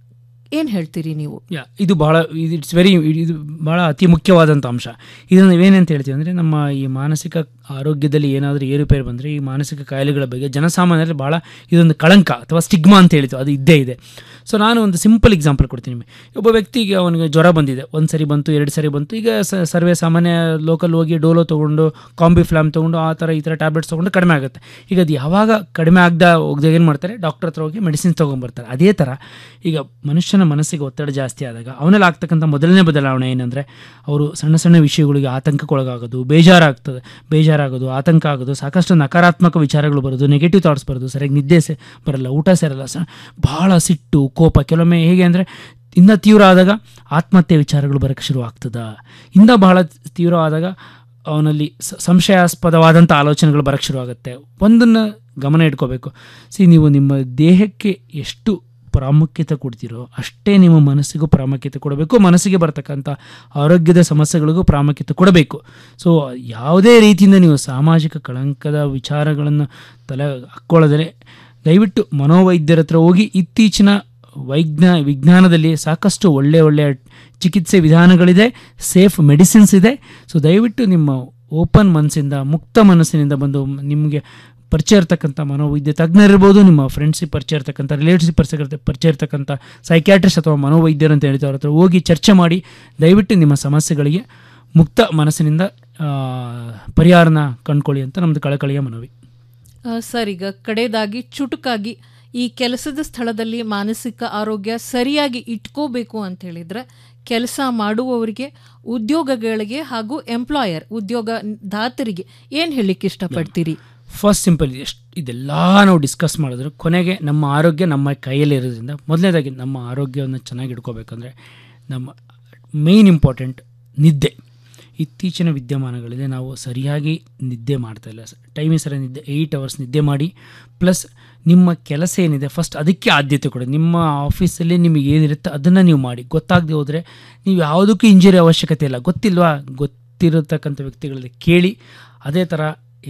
Speaker 26: ಏನು ಹೇಳ್ತೀರಿ ನೀವು
Speaker 1: ಯಾ ಇದು ಭಾಳ ಇದು ಇಟ್ಸ್ ವೆರಿ ಇದು ಭಾಳ ಅತಿ ಮುಖ್ಯವಾದಂಥ ಅಂಶ ಇದನ್ನು ನಾವೇನಂತ ಹೇಳ್ತೀವಿ ಅಂದರೆ ನಮ್ಮ ಈ ಮಾನಸಿಕ ಆರೋಗ್ಯದಲ್ಲಿ ಏನಾದರೂ ಏರುಪೇರು ಬಂದರೆ ಈ ಮಾನಸಿಕ ಕಾಯಿಲೆಗಳ ಬಗ್ಗೆ ಜನಸಾಮಾನ್ಯರಲ್ಲಿ ಭಾಳ ಇದೊಂದು ಕಳಂಕ ಅಥವಾ ಸ್ಟಿಗ್ಮಾ ಅಂತ ಹೇಳ್ತೀವಿ ಅದು ಇದ್ದೇ ಇದೆ ಸೊ ನಾನು ಒಂದು ಸಿಂಪಲ್ ಎಕ್ಸಾಂಪಲ್ ಕೊಡ್ತೀನಿ ನಿಮಗೆ ಒಬ್ಬ ವ್ಯಕ್ತಿಗೆ ಅವನಿಗೆ ಜ್ವರ ಬಂದಿದೆ ಒಂದು ಸರಿ ಬಂತು ಎರಡು ಸರಿ ಬಂತು ಈಗ ಸ- ಸರ್ವೇ ಸಾಮಾನ್ಯ ಲೋಕಲ್ ಹೋಗಿ ಡೋಲೋ ತೊಗೊಂಡು ಕಾಂಬಿ ಫ್ಲಾಮ್ ತೊಗೊಂಡು ಆ ಥರ ಈ ಥರ ಟ್ಯಾಬ್ಲೆಟ್ಸ್ ತೊಗೊಂಡು ಕಡಿಮೆ ಆಗುತ್ತೆ ಈಗ ಅದು ಯಾವಾಗ ಕಡಿಮೆ ಆಗದ ಹೋಗ್ದಾಗ ಏನು ಮಾಡ್ತಾರೆ ಡಾಕ್ಟರ್ ಹತ್ರ ಹೋಗಿ ಮೆಡಿಸಿನ್ಸ್ ತೊಗೊಂಬರ್ತಾರೆ ಅದೇ ಥರ ಈಗ ಮನುಷ್ಯನ ಮನಸ್ಸಿಗೆ ಒತ್ತಡ ಜಾಸ್ತಿ ಆದಾಗ ಅವನಲ್ಲಿ ಆಗ್ತಕ್ಕಂಥ ಮೊದಲನೇ ಬದಲಾವಣೆ ಏನಂದರೆ ಅವರು ಸಣ್ಣ ಸಣ್ಣ ವಿಷಯಗಳಿಗೆ ಆತಂಕಕ್ಕೊಳಗಾಗೋದು ಬೇಜಾರಾಗ್ತದೆ ಬೇಜಾರಾಗೋದು ಆತಂಕ ಆಗೋದು ಸಾಕಷ್ಟು ನಕಾರಾತ್ಮಕ ವಿಚಾರಗಳು ಬರೋದು ನೆಗೆಟಿವ್ ಥಾಟ್ಸ್ ಬರೋದು ಸರಿಯಾಗಿ ನಿದ್ದೆ ಸೆ ಬರಲ್ಲ ಊಟ ಸೇರಲ್ಲ ಸ ಭಾಳ ಸಿಟ್ಟು ಕೋಪ ಕೆಲವೊಮ್ಮೆ ಹೇಗೆ ಅಂದರೆ ಇನ್ನ ತೀವ್ರ ಆದಾಗ ಆತ್ಮಹತ್ಯೆ ವಿಚಾರಗಳು ಬರೋಕ್ಕೆ ಶುರು ಆಗ್ತದ ಇಂದ ಬಹಳ ತೀವ್ರ ಆದಾಗ ಅವನಲ್ಲಿ ಸ- ಸಂಶಯಾಸ್ಪದವಾದಂಥ ಆಲೋಚನೆಗಳು ಬರೋಕ್ಕೆ ಶುರು ಆಗುತ್ತೆ ಒಂದನ್ನು ಗಮನ ಇಟ್ಕೋಬೇಕು ಸಿ ನೀವು ನಿಮ್ಮ ದೇಹಕ್ಕೆ ಎಷ್ಟು ಪ್ರಾಮುಖ್ಯತೆ ಕೊಡ್ತೀರೋ ಅಷ್ಟೇ ನಿಮ್ಮ ಮನಸ್ಸಿಗೂ ಪ್ರಾಮುಖ್ಯತೆ ಕೊಡಬೇಕು ಮನಸ್ಸಿಗೆ ಬರ್ತಕ್ಕಂಥ ಆರೋಗ್ಯದ ಸಮಸ್ಯೆಗಳಿಗೂ ಪ್ರಾಮುಖ್ಯತೆ ಕೊಡಬೇಕು ಸೊ ಯಾವುದೇ ರೀತಿಯಿಂದ ನೀವು ಸಾಮಾಜಿಕ ಕಳಂಕದ ವಿಚಾರಗಳನ್ನು ತಲೆ ಹಾಕ್ಕೊಳ್ಳೋದರೆ ದಯವಿಟ್ಟು ಮನೋವೈದ್ಯರ ಹತ್ರ ಹೋಗಿ ಇತ್ತೀಚಿನ ವೈಜ್ಞಾ ವಿಜ್ಞಾನದಲ್ಲಿ ಸಾಕಷ್ಟು ಒಳ್ಳೆ ಒಳ್ಳೆಯ ಚಿಕಿತ್ಸೆ ವಿಧಾನಗಳಿದೆ ಸೇಫ್ ಮೆಡಿಸಿನ್ಸ್ ಇದೆ ಸೊ ದಯವಿಟ್ಟು ನಿಮ್ಮ ಓಪನ್ ಮನಸ್ಸಿಂದ ಮುಕ್ತ ಮನಸ್ಸಿನಿಂದ ಬಂದು ನಿಮಗೆ ಪರಿಚಯ ಇರ್ತಕ್ಕಂಥ ಮನೋವೈದ್ಯ ತಜ್ಞರಿರ್ಬೋದು ನಿಮ್ಮ ಫ್ರೆಂಡ್ಸಿಗೆ ಪರಿಚಯ ಇರ್ತಕ್ಕಂಥ ರಿಲೇಟಿವ್ಸ್ ಪರಿಚಯ ಇರ್ತ- ಪರಿಚಯ ಇರ್ತಕ್ಕಂಥ ಸೈಕ್ಯಾಟ್ರಿಸ್ಟ್ ಅಥವಾ ಮನೋವೈದ್ಯರು ಅಂತ ಹೇಳ್ತಾರೆ ಅವ್ರ ಹತ್ರ ಹೋಗಿ ಚರ್ಚೆ ಮಾಡಿ ದಯವಿಟ್ಟು ನಿಮ್ಮ ಸಮಸ್ಯೆಗಳಿಗೆ ಮುಕ್ತ ಮನಸ್ಸಿನಿಂದ ಆ, ಪರಿಹಾರನ ಕಂಡ್ಕೊಳ್ಳಿ ಅಂತ ನಮ್ಮದು ಕಳಕಳಿಯ ಮನವಿ
Speaker 26: ಆ, ಸರ್ ಈಗ ಕಡೆಯದಾಗಿ ಚುಟುಕಾಗಿ ಈ ಕೆಲಸದ ಸ್ಥಳದಲ್ಲಿ ಮಾನಸಿಕ ಆರೋಗ್ಯ ಸರಿಯಾಗಿ ಇಟ್ಕೋಬೇಕು ಅಂತ ಹೇಳಿದ್ರೆ ಕೆಲಸ ಮಾಡುವವರಿಗೆ ಉದ್ಯೋಗಗಳಿಗೆ ಹಾಗೂ ಎಂಪ್ಲಾಯರ್ ಉದ್ಯೋಗದಾತರಿಗೆ ಏನು ಹೇಳಲಿಕ್ಕೆ ಇಷ್ಟಪಡ್ತೀರಿ
Speaker 1: ಫಸ್ಟ್ ಸಿಂಪಲ್ ಎಷ್ಟು ಇದೆಲ್ಲ ನಾವು ಡಿಸ್ಕಸ್ ಮಾಡಿದ್ರು ಕೊನೆಗೆ ನಮ್ಮ ಆರೋಗ್ಯ ನಮ್ಮ ಕೈಯಲ್ಲಿ ಇರೋದ್ರಿಂದ ಮೊದಲನೇದಾಗಿ ನಮ್ಮ ಆರೋಗ್ಯವನ್ನು ಚೆನ್ನಾಗಿ ಇಟ್ಕೋಬೇಕಂದ್ರೆ ನಮ್ಮ ಮೇಯ್ನ್ ಇಂಪಾರ್ಟೆಂಟ್ ನಿದ್ದೆ ಇತ್ತೀಚಿನ ವಿದ್ಯಮಾನಗಳಿದೆ ನಾವು ಸರಿಯಾಗಿ ನಿದ್ದೆ ಮಾಡ್ತಾ ಇಲ್ಲ ಟೈಮಿಗೆ ಸರಿ ನಿದ್ದೆ ಏಯ್ಟ್ ಅವರ್ಸ್ ನಿದ್ದೆ ಮಾಡಿ ಪ್ಲಸ್ ನಿಮ್ಮ ಕೆಲಸ ಏನಿದೆ ಫಸ್ಟ್ ಅದಕ್ಕೆ ಆದ್ಯತೆ ಕೊಡಿ ನಿಮ್ಮ ಆಫೀಸಲ್ಲಿ ನಿಮಗೆ ಏನಿರುತ್ತೆ ಅದನ್ನು ನೀವು ಮಾಡಿ ಗೊತ್ತಾಗದೆ ಹೋದರೆ ನೀವು ಯಾವುದಕ್ಕೂ ಇಂಜುರಿ ಅವಶ್ಯಕತೆ ಇಲ್ಲ ಗೊತ್ತಿಲ್ವಾ ಗೊತ್ತಿರತಕ್ಕಂಥ ವ್ಯಕ್ತಿಗಳಲ್ಲಿ ಕೇಳಿ ಅದೇ ಥರ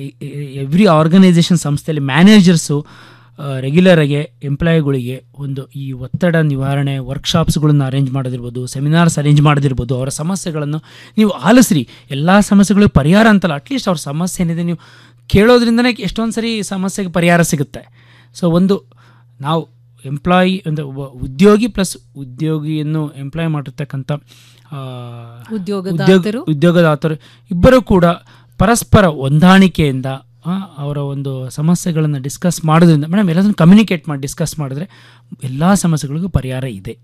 Speaker 1: ಎವ್ರಿ ಆರ್ಗನೈಸೇಷನ್ ಸಂಸ್ಥೆಯಲ್ಲಿ ಮ್ಯಾನೇಜರ್ಸು ರೆಗ್ಯುಲರಾಗಿ ಎಂಪ್ಲಾಯಿಗಳಿಗೆ ಒಂದು ಈ ಒತ್ತಡ ನಿವಾರಣೆ ವರ್ಕ್ಶಾಪ್ಸ್ಗಳನ್ನು ಅರೇಂಜ್ ಮಾಡೋದಿರ್ಬೋದು ಸೆಮಿನಾರ್ಸ್ ಅರೇಂಜ್ ಮಾಡೋದಿರ್ಬೋದು ಅವರ ಸಮಸ್ಯೆಗಳನ್ನು ನೀವು ಆಲಿಸ್ರಿ ಎಲ್ಲ ಸಮಸ್ಯೆಗಳಿಗೆ ಪರಿಹಾರ ಅಂತಲ್ಲ ಅಟ್ಲೀಸ್ಟ್ ಅವ್ರ ಸಮಸ್ಯೆ ಏನಿದೆ ನೀವು ಕೇಳೋದ್ರಿಂದನೇ ಎಷ್ಟೊಂದು ಸರಿ ಸಮಸ್ಯೆಗೆ ಪರಿಹಾರ ಸಿಗುತ್ತೆ ಸೊ ಒಂದು ನಾವು ಎಂಪ್ಲಾಯಿ ಅಂದರೆ ಒಬ್ಬ ಉದ್ಯೋಗಿ ಪ್ಲಸ್ ಉದ್ಯೋಗಿಯನ್ನು ಎಂಪ್ಲಾಯ್ ಮಾಡಿರ್ತಕ್ಕಂಥ ಆ,
Speaker 26: ಉದ್ಯೋಗದಾತರು.
Speaker 1: ಉದ್ಯೋಗ ಉದ್ಯೋಗದಾತರು ಇಬ್ಬರು ಕೂಡ ಪರಸ್ಪರ ಹೊಂದಾಣಿಕೆಯಿಂದ ಆ, ಅವರ ಒಂದು ಸಮಸ್ಯೆಗಳನ್ನು ಡಿಸ್ಕಸ್ ಮಾಡೋದ್ರಿಂದ ಮೇಡಮ್ ಎಲ್ಲದನ್ನು ಕಮ್ಯುನಿಕೇಟ್ ಮಾಡಿ ಡಿಸ್ಕಸ್ ಮಾಡಿದ್ರೆ ಎಲ್ಲ ಸಮಸ್ಯೆಗಳಿಗೂ ಪರಿಹಾರ ಇದೆ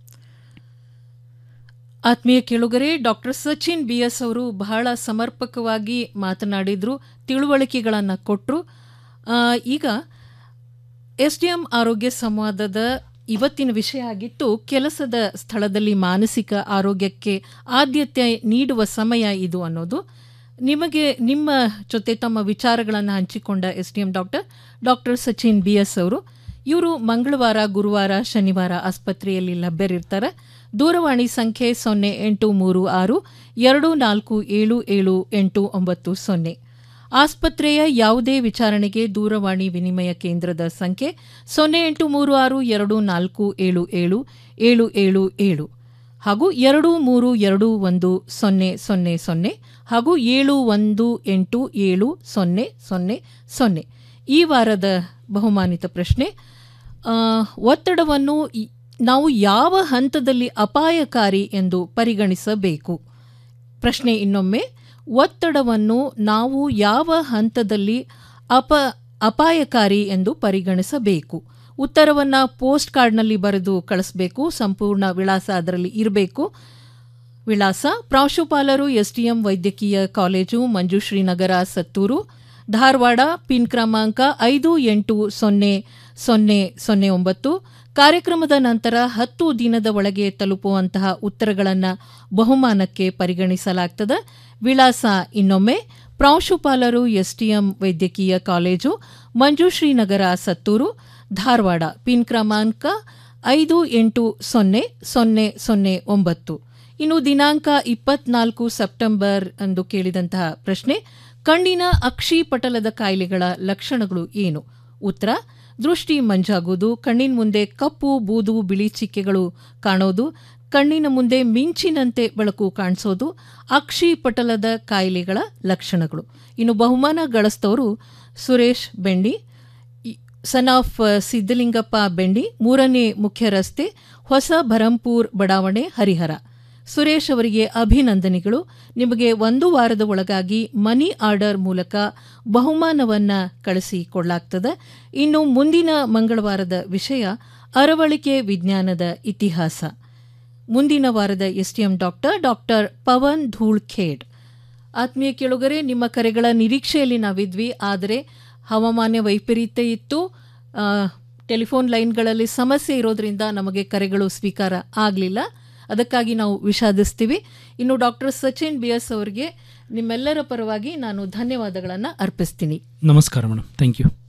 Speaker 26: ಆತ್ಮೀಯ ಕೇಳುಗರೆ ಡಾಕ್ಟರ್ ಸಚಿನ್ ಬಿ ಎಸ್ ಅವರು ಬಹಳ ಸಮರ್ಪಕವಾಗಿ ಮಾತನಾಡಿದ್ರು ತಿಳುವಳಿಕೆಗಳನ್ನು ಕೊಟ್ಟರು ಈಗ ಎಸ್ ಡಿ ಎಂ ಆರೋಗ್ಯ ಸಂವಾದದ ಇವತ್ತಿನ ವಿಷಯ ಆಗಿತ್ತು ಕೆಲಸದ ಸ್ಥಳದಲ್ಲಿ ಮಾನಸಿಕ ಆರೋಗ್ಯಕ್ಕೆ ಆದ್ಯತೆ ನೀಡುವ ಸಮಯ ಇದು ಅನ್ನೋದು ನಿಮಗೆ ನಿಮ್ಮ ಜೊತೆ ತಮ್ಮ ವಿಚಾರಗಳನ್ನು ಹಂಚಿಕೊಂಡ S D M doctor doctor Sachin B S ಅವರು ಇವರು ಮಂಗಳವಾರ ಗುರುವಾರ ಶನಿವಾರ ಆಸ್ಪತ್ರೆಯಲ್ಲಿ ಲಭ್ಯರಿರ್ತಾರೆ ದೂರವಾಣಿ ಸಂಖ್ಯೆ ಸೊನ್ನೆ ಎಂಟು ಮೂರು ಆರು ಎರಡು ನಾಲ್ಕು ಏಳು ಏಳು ಎಂಟು ಒಂಬತ್ತು ಸೊನ್ನೆ ಆಸ್ಪತ್ರೆಯ ಯಾವುದೇ ವಿಚಾರಣೆಗೆ ದೂರವಾಣಿ ವಿನಿಮಯ ಕೇಂದ್ರದ ಸಂಖ್ಯೆ ಸೊನ್ನೆ ಎಂಟು ಮೂರು ಆರು ಎರಡು ನಾಲ್ಕು ಏಳು ಏಳು ಏಳು ಏಳು ಏಳು ಹಾಗೂ ಎರಡು ಮೂರು ಎರಡು ಒಂದು ಸೊನ್ನೆ ಸೊನ್ನೆ ಸೊನ್ನೆ ಹಾಗೂ ಏಳು ಒಂದು ಎಂಟು ಏಳು ಸೊನ್ನೆ ಸೊನ್ನೆ ಸೊನ್ನೆ ಈ ವಾರದ ಬಹುಮಾನಿತ ಪ್ರಶ್ನೆ ಆ, ಒತ್ತಡವನ್ನು ಈ- ನಾವು ಯಾವ ಹಂತದಲ್ಲಿ ಅಪಾಯಕಾರಿ ಎಂದು ಪರಿಗಣಿಸಬೇಕು ಪ್ರಶ್ನೆ ಇನ್ನೊಮ್ಮೆ ಒತ್ತಡವನ್ನು ನಾವು ಯಾವ ಹಂತದಲ್ಲಿ ಅಪ ಅಪಾಯಕಾರಿ ಎಂದು ಪರಿಗಣಿಸಬೇಕು ಉತ್ತರವನ್ನು ಪೋಸ್ಟ್ ಕಾರ್ಡ್ನಲ್ಲಿ ಬರೆದು ಕಳಿಸಬೇಕು ಸಂಪೂರ್ಣ ವಿಳಾಸ ಅದರಲ್ಲಿ ಇರಬೇಕು ವಿಳಾಸ ಪ್ರಾಂಶುಪಾಲರು ಎಸ್ಡಿಎಂ ವೈದ್ಯಕೀಯ ಕಾಲೇಜು ಮಂಜುಶ್ರೀ ನಗರ ಸತ್ತೂರು ಧಾರವಾಡ ಪಿನ್ ಕ್ರಮಾಂಕ ಐದು ಎಂಟು ಸೊನ್ನೆ ಸೊನ್ನೆ ಸೊನ್ನೆ ಒಂಬತ್ತು ಕಾರ್ಯಕ್ರಮದ ನಂತರ ಹತ್ತು ದಿನದ ಒಳಗೆ ತಲುಪುವಂತಹ ಉತ್ತರಗಳನ್ನು ಬಹುಮಾನಕ್ಕೆ ಪರಿಗಣಿಸಲಾಗ್ತದೆ ವಿಳಾಸ ಇನ್ನೊಮ್ಮೆ ಪ್ರಾಂಶುಪಾಲರು ಎಸ್ಟಿಎಂ ವೈದ್ಯಕೀಯ ಕಾಲೇಜು ಮಂಜುಶ್ರೀ ನಗರ ಸತ್ತೂರು ಧಾರವಾಡ ಪಿನ್ ಕ್ರಮಾಂಕ ಐದು ಎಂಟು ಸೊನ್ನೆ ಸೊನ್ನೆ ಸೊನ್ನೆ ಒಂಬತ್ತು ಇನ್ನು ದಿನಾಂಕ ಇಪ್ಪತ್ನಾಲ್ಕು ಸೆಪ್ಟೆಂಬರ್ ಎಂದು ಕೇಳಿದಂತಹ ಪ್ರಶ್ನೆ ಕಣ್ಣಿನ ಅಕ್ಷಿಪಟಲದ ಕಾಯಿಲೆಗಳ ಲಕ್ಷಣಗಳು ಏನು ಉತ್ತರ ದೃಷ್ಟಿ ಮಂಜಾಗುವುದು ಕಣ್ಣಿನ ಮುಂದೆ ಕಪ್ಪು ಬೂದು ಬಿಳಿ ಚಿಕ್ಕೆಗಳು ಕಾಣೋದು ಕಣ್ಣಿನ ಮುಂದೆ ಮಿಂಚಿನಂತೆ ಬೆಳಕು ಕಾಣಿಸೋದು ಅಕ್ಷಿ ಪಟಲದ ಕಾಯಿಲೆಗಳ ಲಕ್ಷಣಗಳು ಇನ್ನು ಬಹುಮಾನ ಗಳಿಸಿದವರು ಸುರೇಶ್ ಬೆಂಡಿ ಇ- ಸನ್ ಆಫ್ ಸಿದ್ದಲಿಂಗಪ್ಪ ಬೆಂಡಿ ಮೂರನೇ ಮುಖ್ಯ ರಸ್ತೆ ಹೊಸ ಭರಂಪೂರ್ ಬಡಾವಣೆ ಹರಿಹರ ಸುರೇಶ್ ಅವರಿಗೆ ಅಭಿನಂದನೆಗಳು ನಿಮಗೆ ಒಂದು ವಾರದ ಒಳಗಾಗಿ ಮನಿ ಆರ್ಡರ್ ಮೂಲಕ ಬಹುಮಾನವನ್ನ ಕಳಿಸಿಕೊಡಲಾಗ್ತದೆ ಇನ್ನು ಮುಂದಿನ ಮಂಗಳವಾರದ ವಿಷಯ ಅರವಳಿಕೆ ವಿಜ್ಞಾನದ ಇತಿಹಾಸ ಮುಂದಿನ ವಾರದ SDM doctor doctor Pavan Dhulkhed ಆತ್ಮೀಯ ಕೇಳುಗರೆ ನಿಮ್ಮ ಕರೆಗಳ ನಿರೀಕ್ಷೆಯಲ್ಲಿ ನಾವಿದ್ವಿ ಆದರೆ ಹವಾಮಾನ ವೈಪರೀತ್ಯ ಇತ್ತು ಆ, ಟೆಲಿಫೋನ್ ಲೈನ್ಗಳಲ್ಲಿ ಸಮಸ್ಯೆ ಇರೋದ್ರಿಂದ ನಮಗೆ ಕರೆಗಳು ಸ್ವೀಕಾರ ಆಗಲಿಲ್ಲ ಅದಕ್ಕಾಗಿ ನಾವು ವಿಷಾದಿಸ್ತೀವಿ ಇನ್ನು ಡಾಕ್ಟರ್ ಸಚಿನ್ ಬಿ ಎಸ್ ಅವರಿಗೆ ನಿಮ್ಮೆಲ್ಲರ ಪರವಾಗಿ ನಾನು ಧನ್ಯವಾದಗಳನ್ನು ಅರ್ಪಿಸ್ತೀನಿ
Speaker 1: ನಮಸ್ಕಾರ ಮೇಡಮ್ ಥ್ಯಾಂಕ್ ಯು